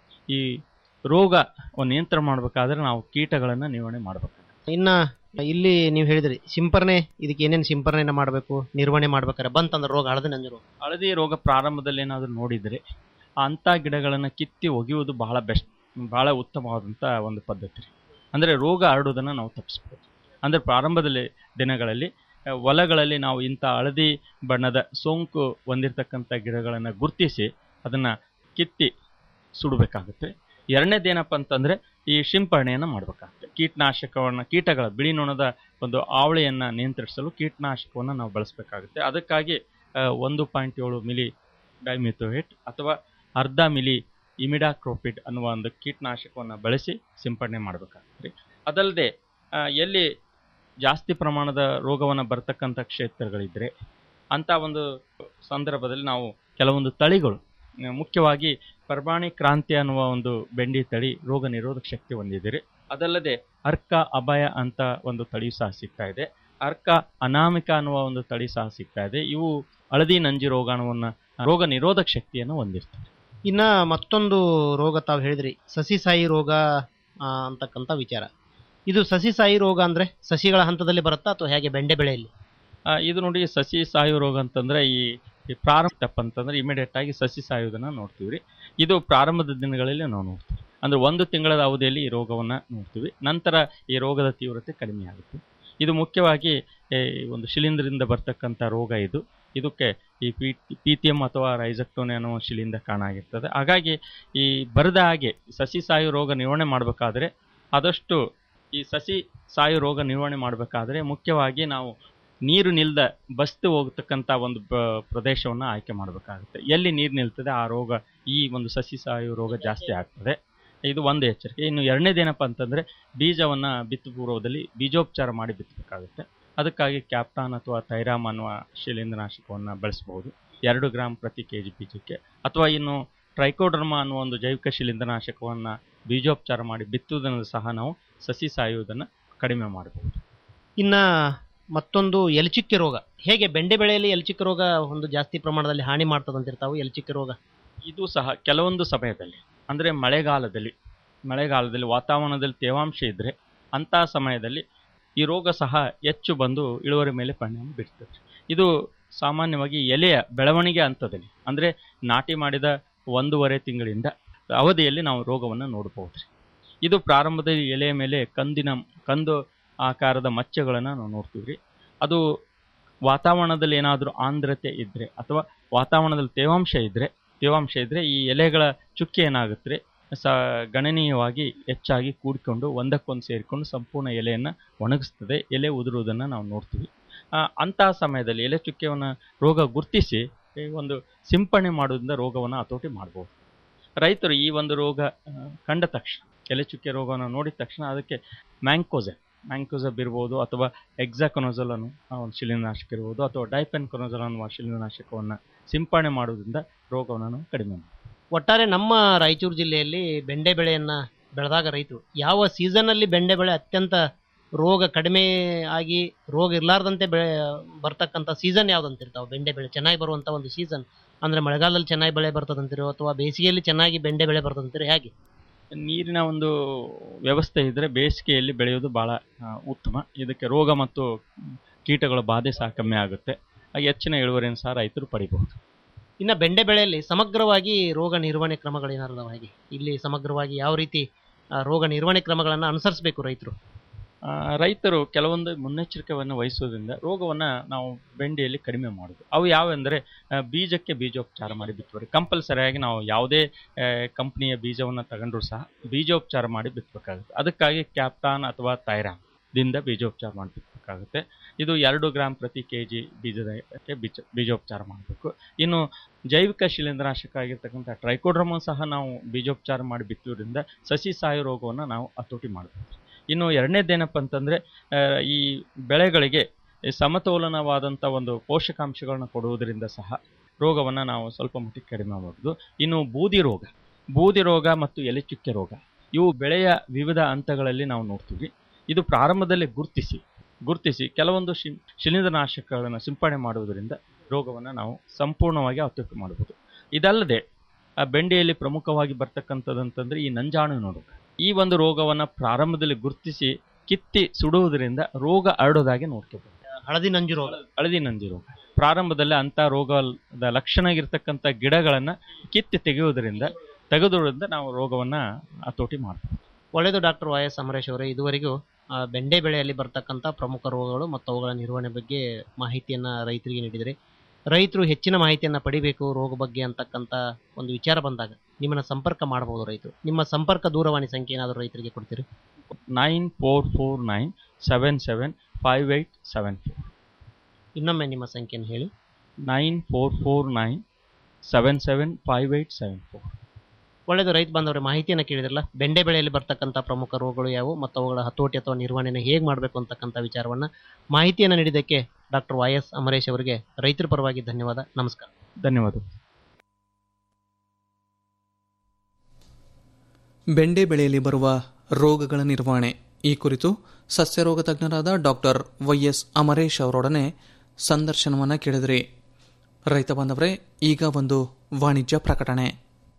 ಈ ರೋಗ ನಿಯಂತ್ರಣ ಮಾಡಬೇಕಾದ್ರೆ ನಾವು ಕೀಟಗಳನ್ನು ನಿರ್ವಹಣೆ ಮಾಡಬೇಕಾಗುತ್ತೆ ಇನ್ನ ಇಲ್ಲಿ ನೀವು ಹೇಳಿದ್ರಿ ಸಿಂಪರಣೆ ಇದಕ್ಕೆ ಏನೇನು ಸಿಂಪರಣೆನ ಮಾಡಬೇಕು ನಿರ್ವಹಣೆ ಮಾಡ್ಬೇಕಾರೆ ಬಂತಂದ್ರೆ ರೋಗ ಹಳದಿ ನಂಜು ರೋಗ ಹಳದಿ ರೋಗ ಪ್ರಾರಂಭದಲ್ಲಿ ಏನಾದರೂ ನೋಡಿದರೆ ಅಂಥ ಗಿಡಗಳನ್ನು ಕಿತ್ತಿ ಒಗೆಯುವುದು ಬಹಳ ಬೆಸ್ಟ್ ಬಹಳ ಉತ್ತಮವಾದಂಥ ಒಂದು ಪದ್ಧತಿ ಅಂದರೆ ರೋಗ ಹರಡುವುದನ್ನು ನಾವು ತಪ್ಪಿಸ್ಬೋದು ಅಂದರೆ ಪ್ರಾರಂಭದಲ್ಲಿ ದಿನಗಳಲ್ಲಿ ಆ, ಹೊಲಗಳಲ್ಲಿ ನಾವು ಇಂಥ ಹಳದಿ ಬಣ್ಣದ ಸೋಂಕು ಹೊಂದಿರತಕ್ಕಂಥ ಗಿಡಗಳನ್ನು ಗುರುತಿಸಿ ಅದನ್ನು ಕಿತ್ತಿ ಸುಡಬೇಕಾಗುತ್ತೆ ಎರಡನೇದೇನಪ್ಪ ಅಂತಂದರೆ ಈ ಸಿಂಪರಣೆಯನ್ನು ಮಾಡಬೇಕಾಗುತ್ತೆ ಕೀಟನಾಶಕವನ್ನು ಕೀಟಗಳ ಬಿಳಿ ನೊಣದ ಒಂದು ಆವಳೆಯನ್ನು ನಿಯಂತ್ರಿಸಲು ಕೀಟನಾಶಕವನ್ನು ನಾವು ಬಳಸಬೇಕಾಗುತ್ತೆ ಅದಕ್ಕಾಗಿ ಆ, ಒಂದು ಪಾಯಿಂಟ್ ಏಳು ಮಿಲಿ ಡೈಮಿಥೋಯೇಟ್ ಅಥವಾ ಅರ್ಧ ಮಿಲಿ ಇಮಿಡಾಕ್ರೋಪಿಡ್ ಅನ್ನುವ ಒಂದು ಕೀಟನಾಶಕವನ್ನು ಬಳಸಿ ಸಿಂಪಡಣೆ ಮಾಡಬೇಕಾಗುತ್ತೆ ಅದಲ್ಲದೆ ಆ, ಎಲ್ಲಿ ಜಾಸ್ತಿ ಪ್ರಮಾಣದ ರೋಗವನ್ನು ಬರ್ತಕ್ಕಂಥ ಕ್ಷೇತ್ರಗಳಿದ್ದರೆ ಅಂಥ ಒಂದು ಸಂದರ್ಭದಲ್ಲಿ ನಾವು ಕೆಲವೊಂದು ತಳಿಗಳು ಆ, ಮುಖ್ಯವಾಗಿ ಪರ್ಬಾಣಿ ಕ್ರಾಂತಿ ಅನ್ನುವ ಒಂದು ಬೆಂಡಿ ತಳಿ ರೋಗ ನಿರೋಧಕ ಶಕ್ತಿ ಹೊಂದಿದ್ದೀರಿ ಅದಲ್ಲದೆ ಅರ್ಕ ಅಭಯ ಅಂತ ಒಂದು ತಳಿ ಸಹ ಸಿಗ್ತಾ ಇದೆ ಅರ್ಕ ಅನಾಮಿಕ ಅನ್ನುವ ಒಂದು ತಳಿ ಸಹ ಸಿಗ್ತಾ ಇದೆ ಇವು ಹಳದಿ ನಂಜಿ ರೋಗಾಣುವನ್ನು ರೋಗ ನಿರೋಧಕ ಶಕ್ತಿಯನ್ನು ಹೊಂದಿರ್ತವೆ ಇನ್ನ ಮತ್ತೊಂದು ರೋಗ ತಾವು ಹೇಳಿದ್ರಿ ಸಸಿ ಸಾಯಿ ರೋಗ ಆ, ಅಂತಕ್ಕಂಥ ವಿಚಾರ ಇದು ಸಸಿ ಸಾಯಿ ರೋಗ ಅಂದ್ರೆ ಸಸಿಗಳ ಹಂತದಲ್ಲಿ ಬರುತ್ತಾ ಅಥವಾ ಹೇಗೆ ಬೆಂಡೆ ಬೆಳೆಯಲ್ಲಿ ಆ, ಇದು ನೋಡಿ ಸಸಿ ಸಾಯೋ ರೋಗ ಅಂತಂದ್ರೆ ಈ ಈ ಪ್ರಾರಂಭ ಸ್ಟೆಪ್ ಅಂತಂದ್ರೆ ಇಮಿಡಿಯೇಟ್ ಆಗಿ ಸಸಿ ಸಾಯೋದನ್ನ ನೋಡ್ತೀವಿ ರೀ ಇದು ಪ್ರಾರಂಭದ ದಿನಗಳಲ್ಲಿ ನಾವು ನೋಡ್ತೀವಿ ಅಂದ್ರೆ ಒಂದು ತಿಂಗಳ ಅವಧಿಯಲ್ಲಿ ಈ ರೋಗವನ್ನ ನೋಡ್ತೀವಿ ನಂತರ ಈ ರೋಗದ ತೀವ್ರತೆ ಕಡಿಮೆ ಆಗುತ್ತೆ ಇದು ಮುಖ್ಯವಾಗಿ ಈ ಒಂದು ಶಿಲೀಂಧ್ರದಿಂದ ಬರ್ತಕ್ಕಂಥ ರೋಗ ಇದು ಇದಕ್ಕೆ ಈ ಪಿ ಪಿ ಟಿ ಎಮ್ ಅಥವಾ ರೈಸಕ್ಟೋನೆ ಅನ್ನೋ ಶಿಲೀಂಧ್ರ ಕಾರಣ ಆಗಿರ್ತದೆ ಹಾಗಾಗಿ ಈ ಬರದ ಹಾಗೆ ಸಸಿ ಸಾಯೋ ರೋಗ ನಿರ್ವಹಣೆ ಮಾಡಬೇಕಾದ್ರೆ ಆದಷ್ಟು ಈ ಸಸಿ ಸಾಯೋ ರೋಗ ನಿರ್ವಹಣೆ ಮಾಡಬೇಕಾದ್ರೆ ಮುಖ್ಯವಾಗಿ ನಾವು ನೀರು ನಿಲ್ದ ಬಸ್ತು ಹೋಗ್ತಕ್ಕಂಥ ಒಂದು ಪ್ರ- ಪ್ರದೇಶವನ್ನು ಆಯ್ಕೆ ಮಾಡಬೇಕಾಗುತ್ತೆ ಎಲ್ಲಿ ನೀರು ನಿಲ್ತದೆ ಆ ರೋಗ ಈ ಒಂದು ಸಸಿ ಸಾಯೋ ರೋಗ ಜಾಸ್ತಿ ಆಗ್ತದೆ ಇದು ಒಂದು ಎಚ್ಚರಿಕೆ ಇನ್ನು ಎರಡನೇದೇನಪ್ಪ ಅಂತಂದರೆ ಬೀಜವನ್ನು ಬಿತ್ತು ಪೂರ್ವದಲ್ಲಿ ಬೀಜೋಪಚಾರ ಮಾಡಿ ಬಿತ್ತಬೇಕಾಗುತ್ತೆ ಅದಕ್ಕಾಗಿ ಕ್ಯಾಪ್ಟಾನ್ ಅಥವಾ ಥೈರಾಮ್ ಅನ್ನುವ ಶಿಲೀಂಧ್ರನಾಶಕವನ್ನು ಬಳಸ್ಬೋದು ಎರಡು ಗ್ರಾಮ್ ಪ್ರತಿ ಕೆ ಜಿ ಬೀಜಕ್ಕೆ ಅಥವಾ ಇನ್ನು ಟ್ರೈಕೋಡರ್ಮ ಅನ್ನುವ ಒಂದು ಜೈವಿಕ ಶಿಲೀಂಧ್ರನಾಶಕವನ್ನು ಬೀಜೋಪಚಾರ ಮಾಡಿ ಬಿತ್ತುವುದನ್ನು ಸಹ ನಾವು ಸಸಿ ಸಾಯುವುದನ್ನು ಕಡಿಮೆ ಮಾಡಬಹುದು ಇನ್ನ ಮತ್ತೊಂದು ಎಲಚಿಕ್ಕೆ ರೋಗ ಹೇಗೆ ಬೆಂಡೆ ಬೆಳೆಯಲ್ಲಿ ಎಲಚಿಕ್ಕೆ ರೋಗ ಒಂದು ಜಾಸ್ತಿ ಪ್ರಮಾಣದಲ್ಲಿ ಹಾನಿ ಮಾಡ್ತದಂತಿರ್ತಾವು ಎಲಚಿಕ್ಕೆ ರೋಗ ಇದು ಸಹ ಕೆಲವೊಂದು ಸಮಯದಲ್ಲಿ ಅಂದರೆ ಮಳೆಗಾಲದಲ್ಲಿ ಮಳೆಗಾಲದಲ್ಲಿ ವಾತಾವರಣದಲ್ಲಿ ತೇವಾಂಶ ಇದ್ದರೆ ಅಂಥ ಸಮಯದಲ್ಲಿ ಈ ರೋಗ ಸಹ ಹೆಚ್ಚು ಬಂದು ಇಳುವರಿ ಮೇಲೆ ಪರಿಣಾಮ ಬೀರ್ತದೆ ಇದು ಸಾಮಾನ್ಯವಾಗಿ ಎಲೆಯ ಬೆಳವಣಿಗೆ ಹಂತದಲ್ಲಿ ಅಂದರೆ ನಾಟಿ ಮಾಡಿದ ಒಂದೂವರೆ ತಿಂಗಳಿಂದ ಅವಧಿಯಲ್ಲಿ ನಾವು ರೋಗವನ್ನು ನೋಡಬಹುದು ಇದು ಪ್ರಾರಂಭದಲ್ಲಿ ಎಲೆಯ ಮೇಲೆ ಕಂದಿನ ಕಂದು ಆಕಾರದ ಮಚ್ಚೆಗಳನ್ನು ನಾವು ನೋಡ್ತೀವಿ ರೀ ಅದು ವಾತಾವರಣದಲ್ಲಿ ಏನಾದರೂ ಆಂದ್ರತೆ ಇದ್ದರೆ ಅಥವಾ ವಾತಾವರಣದಲ್ಲಿ ತೇವಾಂಶ ಇದ್ದರೆ ತೇವಾಂಶ ಇದ್ದರೆ ಈ ಎಲೆಗಳ ಚುಕ್ಕೆ ಏನಾಗುತ್ತೆ ಸ ಗಣನೀಯವಾಗಿ ಹೆಚ್ಚಾಗಿ ಕೂಡಿಕೊಂಡು ಒಂದಕ್ಕೊಂದು ಸೇರಿಕೊಂಡು ಸಂಪೂರ್ಣ ಎಲೆಯನ್ನು ಒಣಗಿಸ್ತದೆ ಎಲೆ ಉದುರುವುದನ್ನು ನಾವು ನೋಡ್ತೀವಿ ಆ, ಅಂತಹ ಸಮಯದಲ್ಲಿ ಎಲೆ ಚುಕ್ಕೆಯನ್ನು ರೋಗ ಗುರುತಿಸಿ ಈ ಒಂದು ಸಿಂಪರಣೆ ಮಾಡೋದ್ರಿಂದ ರೋಗವನ್ನು ಹತೋಟಿ ಮಾಡ್ಬೋದು ರೈತರು ಈ ಒಂದು ರೋಗ ಆ, ಕಂಡ ತಕ್ಷಣ ಎಲೆ ಚುಕ್ಕೆ ರೋಗವನ್ನು ನೋಡಿದ ತಕ್ಷಣ ಅದಕ್ಕೆ ಮ್ಯಾಂಕೋಸೆಲ್ ಮ್ಯಾಂಕೋಸಬ್ ಇರ್ಬೋದು ಅಥವಾ ಎಕ್ಸಾಕೊನೋಸಲ್ ಅನ್ನೋ ಆ ಒಂದು ಶಿಲೀಂಧ್ರನಾಶಕ ಇರ್ಬೋದು ಅಥವಾ ಡೈಪೆನ್ಕೊನೋಸಲ್ ಅನ್ನುವ ಶಿಲೀಂಧ್ರನಾಶಕವನ್ನು ಸಿಂಪರಣೆ ಮಾಡೋದ್ರಿಂದ ರೋಗವನ್ನು ನಾವು ಕಡಿಮೆ ಮಾಡ್ಬೋದು ಒಟ್ಟಾರೆ ನಮ್ಮ ರಾಯಚೂರು ಜಿಲ್ಲೆಯಲ್ಲಿ ಬೆಂಡೆ ಬೆಳೆಯನ್ನ ಬೆಳೆದಾಗ ರೈತರು ಯಾವ ಸೀಸನ್ ಅಲ್ಲಿ ಬೆಂಡೆ ಬೆಳೆ ಅತ್ಯಂತ ರೋಗ ಕಡಿಮೆ ಆಗಿ ರೋಗ ಇರ್ಲಾರ್ದಂತೆ ಬೆಳೆ ಬರ್ತಕ್ಕಂಥ ಸೀಸನ್ ಯಾವ್ದಂತಿರ್ತಾವೆ ಬೆಂಡೆ ಬೆಳೆ ಚೆನ್ನಾಗಿ ಬರುವಂತ ಒಂದು ಸೀಸನ್ ಅಂದ್ರೆ ಮಳೆಗಾಲದಲ್ಲಿ ಚೆನ್ನಾಗಿ ಬೆಳೆ ಬರ್ತದಂತಿರೋ ಅಥವಾ ಬೇಸಿಗೆಯಲ್ಲಿ ಚೆನ್ನಾಗಿ ಬೆಂಡೆ ಬೆಳೆ ಬರ್ತದಂತಿರೋ ಹೇಗೆ ನೀರಿನ ಒಂದು ವ್ಯವಸ್ಥೆ ಇದ್ದರೆ ಬೇಸಿಗೆಯಲ್ಲಿ ಬೆಳೆಯೋದು ಭಾಳ ಆ, ಉತ್ತಮ ಇದಕ್ಕೆ ರೋಗ ಮತ್ತು ಕೀಟಗಳ ಬಾಧೆ ಸಹ ಕಮ್ಮಿ ಆಗುತ್ತೆ ಹಾಗೆ ಹೆಚ್ಚಿನ ಇಳುವರಿಯನ್ನು ಸಹ ರೈತರು ಪಡಿಬಹುದು ಇನ್ನು ಬೆಂಡೆ ಬೆಳೆಯಲ್ಲಿ ಸಮಗ್ರವಾಗಿ ರೋಗ ನಿರ್ವಹಣೆ ಕ್ರಮಗಳೇನಾರದಾವ ಹಾಗೆ ಇಲ್ಲಿ ಸಮಗ್ರವಾಗಿ ಯಾವ ರೀತಿ ಆ, ರೋಗ ನಿರ್ವಹಣೆ ಕ್ರಮಗಳನ್ನು ಅನುಸರಿಸಬೇಕು ರೈತರು ಆ, ರೈತರು ಕೆಲವೊಂದು ಮುನ್ನೆಚ್ಚರಿಕೆಯನ್ನು ವಹಿಸೋದ್ರಿಂದ ರೋಗವನ್ನು ನಾವು ಬೆಂಡೆಯಲ್ಲಿ ಕಡಿಮೆ ಮಾಡೋದು ಅವು ಯಾವೆಂದರೆ ಆ, ಬೀಜಕ್ಕೆ ಬೀಜೋಪಚಾರ ಮಾಡಿ ಬಿತ್ತುವರಿ ಕಂಪಲ್ಸರಿಯಾಗಿ ನಾವು ಯಾವುದೇ ಕಂಪ್ನಿಯ ಬೀಜವನ್ನು ತಗೊಂಡ್ರು ಸಹ ಬೀಜೋಪಚಾರ ಮಾಡಿ ಬಿತ್ತಬೇಕಾಗುತ್ತೆ ಅದಕ್ಕಾಗಿ ಕ್ಯಾಪ್ಟಾನ್ ಅಥವಾ ಥೈರಾಮ್ ದಿಂದ ಬೀಜೋಪಚಾರ ಮಾಡಿ ಬಿತ್ತಬೇಕಾಗುತ್ತೆ ಇದು ಎರಡು ಗ್ರಾಮ್ ಪ್ರತಿ ಕೆ ಜಿ ಬೀಜದಕ್ಕೆ ಬೀಜ ಬೀಜೋಪಚಾರ ಮಾಡಬೇಕು ಇನ್ನು ಜೈವಿಕ ಶಿಲೀಂಧ್ರನಾಶಕ ಆಗಿರ್ತಕ್ಕಂಥ ಟ್ರೈಕೋಡ್ರಮ ಸಹ ನಾವು ಬೀಜೋಪಚಾರ ಮಾಡಿ ಬಿತ್ತೋದ್ರಿಂದ ಸಸಿ ಸಾಯೋ ರೋಗವನ್ನು ನಾವು ಹತೋಟಿ ಮಾಡಬೇಕು ಇನ್ನು ಎರಡನೇದೇನಪ್ಪ ಅಂತಂದರೆ ಈ ಬೆಳೆಗಳಿಗೆ ಈ ಸಮತೋಲನವಾದಂಥ ಒಂದು ಪೋಷಕಾಂಶಗಳನ್ನ ಕೊಡುವುದರಿಂದ ಸಹ ರೋಗವನ್ನು ನಾವು ಸ್ವಲ್ಪ ಮಟ್ಟಿಗೆ ಕಡಿಮೆ ಮಾಡಬಹುದು ಇನ್ನು ಬೂದಿ ರೋಗ ಬೂದಿ ರೋಗ ಮತ್ತು ಎಲೆಚುಕ್ಕೆ ರೋಗ ಇವು ಬೆಳೆಯ ವಿವಿಧ ಹಂತಗಳಲ್ಲಿ ನಾವು ನೋಡ್ತೀವಿ ಇದು ಪ್ರಾರಂಭದಲ್ಲೇ ಗುರುತಿಸಿ ಗುರುತಿಸಿ ಕೆಲವೊಂದು ಶಿ ಶಿಲೀಂಧ್ರನಾಶಕಗಳನ್ನು ಸಿಂಪಡಣೆ ಮಾಡುವುದರಿಂದ ರೋಗವನ್ನು ನಾವು ಸಂಪೂರ್ಣವಾಗಿ ಹತೋಟಿ ಮಾಡಬಹುದು ಇದಲ್ಲದೆ ಆ ಬೆಂಡೆಯಲ್ಲಿ ಪ್ರಮುಖವಾಗಿ ಬರ್ತಕ್ಕಂಥದ್ದಂತಂದ್ರೆ ಈ ನಂಜಾಣು ರೋಗ ಈ ಒಂದು ರೋಗವನ್ನು ಪ್ರಾರಂಭದಲ್ಲಿ ಗುರುತಿಸಿ ಕಿತ್ತಿ ಸುಡುವುದರಿಂದ ರೋಗ ಹರಡೋದಾಗಿ ನೋಡ್ಕೋಬಹುದು ಹಳದಿ ನಂಜು ರೋಗ ಹಳದಿ ನಂಜು ರೋಗ ಪ್ರಾರಂಭದಲ್ಲಿ ಅಂತ ರೋಗದ ಲಕ್ಷಣ ಇರತಕ್ಕಂಥ ಗಿಡಗಳನ್ನ ಕಿತ್ತಿ ತೆಗೆಯುವುದರಿಂದ ತೆಗೆದುವುದರಿಂದ ನಾವು ರೋಗವನ್ನ ಹತೋಟಿ ಮಾಡ್ತೀವಿ ಒಳ್ಳೆಯದು ಡಾಕ್ಟರ್ ವೈ ಎಸ್ ಅಮರೇಶ್ ಅವರೇ ಇದುವರೆಗೂ ಆ, ಬೆಂಡೆ ಬೆಳೆಯಲ್ಲಿ ಬರ್ತಕ್ಕಂಥ ಪ್ರಮುಖ ರೋಗಗಳು ಮತ್ತು ಅವುಗಳ ನಿರ್ವಹಣೆ ಬಗ್ಗೆ ಮಾಹಿತಿಯನ್ನ ರೈತರಿಗೆ ನೀಡಿದರೆ ರೈತರು ಹೆಚ್ಚಿನ ಮಾಹಿತಿಯನ್ನ ಪಡಿಬೇಕು ರೋಗ ಬಗ್ಗೆ ಅಂತಕ್ಕಂಥ ಒಂದು ವಿಚಾರ ಬಂದಾಗ ನಿಮ್ಮನ್ನ ಸಂಪರ್ಕ ಮಾಡಬಹುದು ರೈತರು ನಿಮ್ಮ ಸಂಪರ್ಕ ದೂರವಾಣಿ ಸಂಖ್ಯೆ ಏನಾದರೂ ರೈತರಿಗೆ ಕೊಡ್ತೀರಿ nine four four nine seven seven five eight seven four ಇನ್ನೊಮ್ಮೆ ನಿಮ್ಮ ಸಂಖ್ಯೆಯನ್ನು ಹೇಳಿ nine four four nine seven seven five eight seven four ಒಳ್ಳೆಯದು ರೈತ ಬಾಂಧವರೇ ಮಾಹಿತಿಯನ್ನು ಕೇಳಿದ್ರಲ್ಲ ಬೆಂಡೆ ಬೆಳೆಯಲ್ಲಿ ಬರ್ತಕ್ಕಂಥ ಪ್ರಮುಖ ರೋಗಗಳು ಯಾವುವು ಮತ್ತು ಅವುಗಳ ಹತೋಟಿ ಅಥವಾ ನಿರ್ವಹಣೆಯನ್ನು ಹೇಗೆ ಮಾಡಬೇಕು ಅಂತಕ್ಕಂಥ ವಿಚಾರವನ್ನ ಮಾಹಿತಿಯನ್ನು ನೀಡಿದ್ದಕ್ಕೆ ಡಾಕ್ಟರ್ ವೈ ಎಸ್ ಅಮರೇಶ್ ಅವರಿಗೆ ರೈತರ ಪರವಾಗಿ ಧನ್ಯವಾದ ನಮಸ್ಕಾರ ಧನ್ಯವಾದ ಬೆಂಡೆ ಬೆಳೆಯಲ್ಲಿ ಬರುವ ರೋಗಗಳ ನಿರ್ವಹಣೆ ಈ ಕುರಿತು ಸಸ್ಯರೋಗ ತಜ್ಞರಾದ ಡಾಕ್ಟರ್ ವೈ ಎಸ್ ಅಮರೇಶ್ ಅವರೊಡನೆ ಸಂದರ್ಶನವನ್ನು ಕೇಳಿದ್ರಿ ರೈತ ಬಾಂಧವರೇ ಈಗ ಒಂದು ವಾಣಿಜ್ಯ ಪ್ರಕಟಣೆ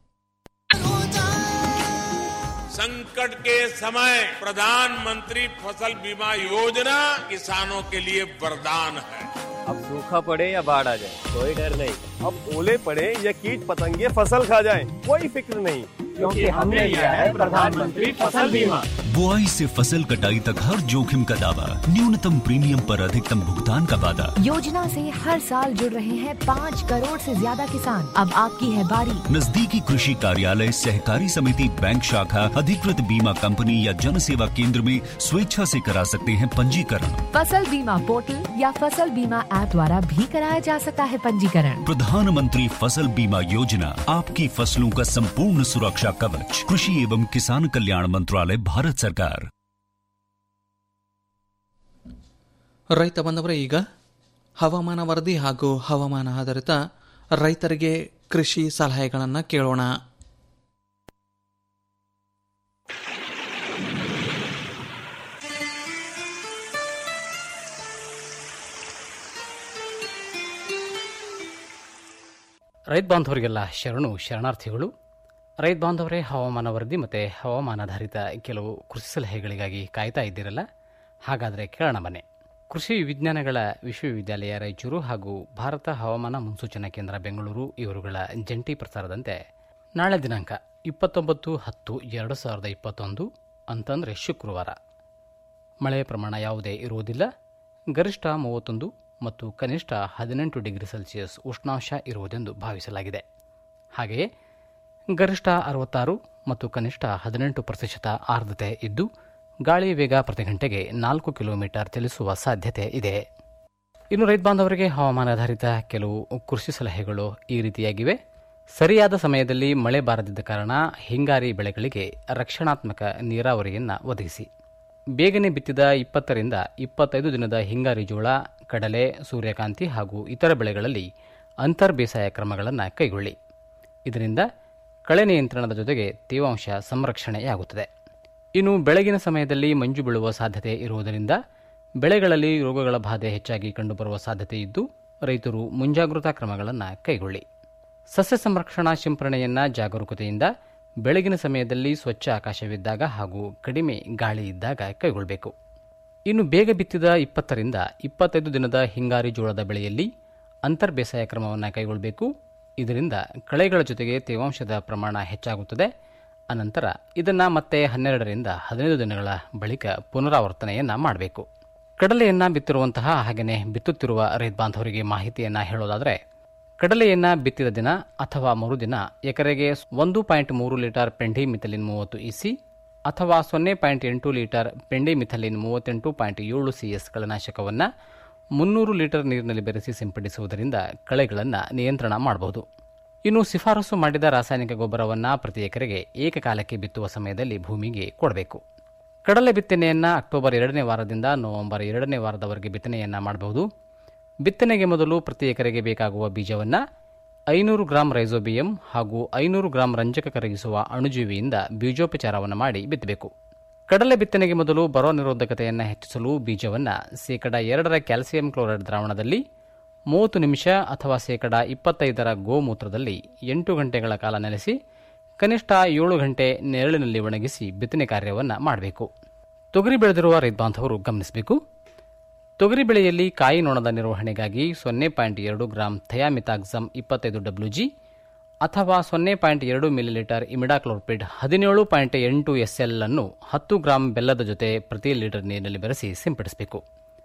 संकट के समय प्रधानमंत्री फसल बीमा योजना किसानों के लिए वरदान है अब सूखा पड़े या बाढ़ आ जाए कोई डर नहीं अब ओले पड़े या कीट पतंगे फसल खा जाए कोई फिक्र नहीं क्योंकि हमने लिया है प्रधानमंत्री फसल बीमा बुआई से फसल कटाई तक हर जोखिम का दावा न्यूनतम प्रीमियम पर अधिकतम भुगतान का वादा योजना से हर साल जुड़ रहे हैं पाँच करोड़ से ज्यादा किसान अब आपकी है बारी नजदीकी कृषि कार्यालय सहकारी समिति बैंक शाखा अधिकृत बीमा कंपनी या जन सेवा केंद्र में स्वेच्छा से करा सकते हैं पंजीकरण फसल बीमा पोर्टल या फसल बीमा ऐप द्वारा भी कराया जा सकता है पंजीकरण प्रधानमंत्री फसल बीमा योजना आपकी फसलों का संपूर्ण सुरक्षा कवच कृषि एवं किसान कल्याण मंत्रालय भारत सरकार ರೈತ ಬಂದವರೇ ಈಗ ಹವಾಮಾನ ವರದಿ ಹಾಗೂ ಹವಾಮಾನ ಆಧಾರಿತ ರೈತರಿಗೆ ಕೃಷಿ ಸಲಹೆಗಳನ್ನು ಕೇಳೋಣ ರೈತ ಬಾಂಧವರಿಗೆಲ್ಲ ಶರಣು ಶರಣಾರ್ಥಿಗಳು ರೈತ ಬಾಂಧವರೇ ಹವಾಮಾನ ವರದಿ ಮತ್ತು ಹವಾಮಾನಾಧಾರಿತ ಕೆಲವು ಕೃಷಿ ಸಲಹೆಗಳಿಗಾಗಿ ಕಾಯ್ತಾ ಇದ್ದೀರಲ್ಲ ಹಾಗಾದರೆ ಕೇಳೋಣ ಬನ್ನಿ ಕೃಷಿ ವಿಜ್ಞಾನಗಳ ವಿಶ್ವವಿದ್ಯಾಲಯ ರಾಯಚೂರು ಹಾಗೂ ಭಾರತ ಹವಾಮಾನ ಮುನ್ಸೂಚನಾ ಕೇಂದ್ರ ಬೆಂಗಳೂರು ಇವರುಗಳ ಜಂಟಿ ಪ್ರಸಾರದಂತೆ ನಾಳೆ ದಿನಾಂಕ ಇಪ್ಪತ್ತೊಂಬತ್ತು ಹತ್ತು ಎರಡು ಸಾವಿರದ ಇಪ್ಪತ್ತೊಂದು ಅಂತಂದರೆ ಶುಕ್ರವಾರ ಮಳೆಯ ಪ್ರಮಾಣ ಯಾವುದೇ ಇರುವುದಿಲ್ಲ ಗರಿಷ್ಠ ಮೂವತ್ತೊಂದು ಮತ್ತು ಕನಿಷ್ಠ ಹದಿನೆಂಟು ಡಿಗ್ರಿ ಸೆಲ್ಸಿಯಸ್ ಉಷ್ಣಾಂಶ ಇರುವುದೆಂದು ಭಾವಿಸಲಾಗಿದೆ ಹಾಗೆಯೇ ಗರಿಷ್ಠ ಅರವತ್ತಾರು ಮತ್ತು ಕನಿಷ್ಠ ಹದಿನೆಂಟು ಪ್ರತಿಶತ ಆರ್ದ್ರತೆ ಇದ್ದು ಗಾಳಿ ವೇಗ ಪ್ರತಿ ಗಂಟೆಗೆ ನಾಲ್ಕು ಕಿಲೋಮೀಟರ್ ಚಲಿಸುವ ಸಾಧ್ಯತೆ ಇದೆ ಇನ್ನು ರೈತ ಬಾಂಧವರಿಗೆ ಹವಾಮಾನಾಧಾರಿತ ಕೆಲವು ಕೃಷಿ ಸಲಹೆಗಳು ಈ ರೀತಿಯಾಗಿವೆ ಸರಿಯಾದ ಸಮಯದಲ್ಲಿ ಮಳೆ ಬಾರದಿದ್ದ ಕಾರಣ ಹಿಂಗಾರಿ ಬೆಳೆಗಳಿಗೆ ರಕ್ಷಣಾತ್ಮಕ ನೀರಾವರಿಯನ್ನು ಒದಗಿಸಿ ಬೇಗನೆ ಬಿತ್ತಿದ ಇಪ್ಪತ್ತರಿಂದ ಇಪ್ಪತ್ತೈದು ದಿನದ ಹಿಂಗಾರಿ ಜೋಳ ಕಡಲೆ ಸೂರ್ಯಕಾಂತಿ ಹಾಗೂ ಇತರ ಬೆಳೆಗಳಲ್ಲಿ ಅಂತರ್ ಬೇಸಾಯ ಕ್ರಮಗಳನ್ನು ಕೈಗೊಳ್ಳಿ ಇದರಿಂದ ಕಳೆ ನಿಯಂತ್ರಣದ ಜೊತೆಗೆ ತೇವಾಂಶ ಸಂರಕ್ಷಣೆಯಾಗುತ್ತದೆ ಇನ್ನು ಬೆಳಗಿನ ಸಮಯದಲ್ಲಿ ಮಂಜು ಬೀಳುವ ಸಾಧ್ಯತೆ ಇರುವುದರಿಂದ ಬೆಳೆಗಳಲ್ಲಿ ರೋಗಗಳ ಬಾಧೆ ಹೆಚ್ಚಾಗಿ ಕಂಡುಬರುವ ಸಾಧ್ಯತೆ ಇದ್ದು ರೈತರು ಮುಂಜಾಗೃತಾ ಕ್ರಮಗಳನ್ನು ಕೈಗೊಳ್ಳಿ ಸಸ್ಯ ಸಂರಕ್ಷಣಾ ಸಿಂಪರಣೆಯನ್ನು ಜಾಗರೂಕತೆಯಿಂದ ಬೆಳಗಿನ ಸಮಯದಲ್ಲಿ ಸ್ವಚ್ಛ ಆಕಾಶವಿದ್ದಾಗ ಹಾಗೂ ಕಡಿಮೆ ಗಾಳಿ ಇದ್ದಾಗ ಕೈಗೊಳ್ಳಬೇಕು ಇನ್ನು ಬೇಗ ಬಿತ್ತಿದ ಇಪ್ಪತ್ತರಿಂದ ಇಪ್ಪತ್ತೈದು ದಿನದ ಹಿಂಗಾರಿ ಜೋಳದ ಬೆಳೆಯಲ್ಲಿ ಅಂತರ್ ಬೇಸಾಯ ಕ್ರಮವನ್ನು ಕೈಗೊಳ್ಳಬೇಕು ಇದರಿಂದ ಕಳೆಗಳ ಜೊತೆಗೆ ತೇವಾಂಶದ ಪ್ರಮಾಣ ಹೆಚ್ಚಾಗುತ್ತದೆ ಅನಂತರ ಇದನ್ನು ಮತ್ತೆ ಹನ್ನೆರಡರಿಂದ ಹದಿನೈದು ದಿನಗಳ ಬಳಿಕ ಪುನರಾವರ್ತನೆಯನ್ನು ಮಾಡಬೇಕು ಕಡಲೆಯನ್ನು ಬಿತ್ತಿರುವಂತಹ ಹಾಗೆಯೇ ಬಿತ್ತುತ್ತಿರುವ ರೈತ ಬಾಂಧವರಿಗೆ ಮಾಹಿತಿಯನ್ನು ಹೇಳೋದಾದರೆ ಕಡಲೆಯನ್ನು ಬಿತ್ತಿದ ದಿನ ಅಥವಾ ಮರುದಿನ ಎಕರೆಗೆ ಒಂದು ಪಾಯಿಂಟ್ ಮೂರು ಲೀಟರ್ ಪೆಂಡಿ ಮಿಥಲಿನ್ ಮೂವತ್ತು ಇಸಿ ಅಥವಾ ಸೊನ್ನೆ ಪಾಯಿಂಟ್ ಎಂಟು ಲೀಟರ್ ಪೆಂಡಿ ಮಿಥಲಿನ್ ಮೂವತ್ತೆಂಟು ಪಾಯಿಂಟ್ ಏಳು ಸಿ ಎಸ್ ಕಳೆನಾಶಕವನ್ನು ಮುನ್ನೂರು ಲೀಟರ್ ನೀರಿನಲ್ಲಿ ಬೆರೆಸಿ ಸಿಂಪಡಿಸುವುದರಿಂದ ಕಳೆಗಳನ್ನು ನಿಯಂತ್ರಣ ಮಾಡಬಹುದು ಇನ್ನು ಶಿಫಾರಸು ಮಾಡಿದ ರಾಸಾಯನಿಕ ಗೊಬ್ಬರವನ್ನು ಪ್ರತಿ ಎಕರೆಗೆ ಏಕಕಾಲಕ್ಕೆ ಬಿತ್ತುವ ಸಮಯದಲ್ಲಿ ಭೂಮಿಗೆ ಕೊಡಬೇಕು ಕಡಲೆ ಬಿತ್ತನೆಯನ್ನು ಅಕ್ಟೋಬರ್ ಎರಡನೇ ವಾರದಿಂದ ನವೆಂಬರ್ ಎರಡನೇ ವಾರದವರೆಗೆ ಬಿತ್ತನೆಯನ್ನು ಮಾಡಬಹುದು ಬಿತ್ತನೆಗೆ ಮೊದಲು ಪ್ರತಿ ಎಕರೆಗೆ ಬೇಕಾಗುವ ಬೀಜವನ್ನು ಐನೂರು ಗ್ರಾಂ ರೈಸೋಬಿಯಂ ಹಾಗೂ ಐನೂರು ಗ್ರಾಂ ರಂಜಕ ಕರಗಿಸುವ ಅಣುಜೀವಿಯಿಂದ ಬೀಜೋಪಚಾರವನ್ನು ಮಾಡಿ ಬಿತ್ತಬೇಕು ಕಡಲೆ ಬಿತ್ತನೆಗೆ ಮೊದಲು ಬರೋ ನಿರೋಧಕತೆಯನ್ನು ಹೆಚ್ಚಿಸಲು ಬೀಜವನ್ನು ಶೇಕಡ ಎರಡರ ಕ್ಯಾಲ್ಸಿಯಂ ಕ್ಲೋರೈಡ್ ದ್ರಾವಣದಲ್ಲಿ ಮೂವತ್ತು ನಿಮಿಷ ಅಥವಾ ಶೇಕಡ ಇಪ್ಪತ್ತೈದರ ಗೋಮೂತ್ರದಲ್ಲಿ ಎಂಟು ಗಂಟೆಗಳ ಕಾಲ ನೆಲೆಸಿ ಕನಿಷ್ಠ ಏಳು ಗಂಟೆ ನೆರಳಿನಲ್ಲಿ ಒಣಗಿಸಿ ಬಿತ್ತನೆ ಕಾರ್ಯವನ್ನು ಮಾಡಬೇಕು ತೊಗರಿ ಬೆಳೆದಿರುವ ರೈತ ಬಾಂಧವರು ಗಮನಿಸಬೇಕು ತೊಗರಿ ಬೆಳೆಯಲ್ಲಿ ಕಾಯಿ ನೊಣದ ನಿರ್ವಹಣೆಗಾಗಿ ಸೊನ್ನೆ ಪಾಯಿಂಟ್ ಎರಡು ಗ್ರಾಂ ಥಯಾಮಿತಾಕ್ಸಮ್ ಇಪ್ಪತ್ತೈದು ಡಬ್ಲ್ಯೂಜಿ ಅಥವಾ ಸೊನ್ನೆ ಪಾಯಿಂಟ್ ಎರಡು ಮಿಲಿಲೀಟರ್ ಇಮಿಡಾಕ್ಲೋರ್ಪಿಡ್ ಹದಿನೇಳು ಪಾಯಿಂಟ್ ಎಂಟು ಎಸ್ಎಲ್ ಅನ್ನು ಹತ್ತು ಗ್ರಾಂ ಬೆಲ್ಲದ ಜೊತೆ ಪ್ರತಿ ಲೀಟರ್ ನೀರಿನಲ್ಲಿ ಬೆರೆಸಿ ಸಿಂಪಡಿಸಬೇಕು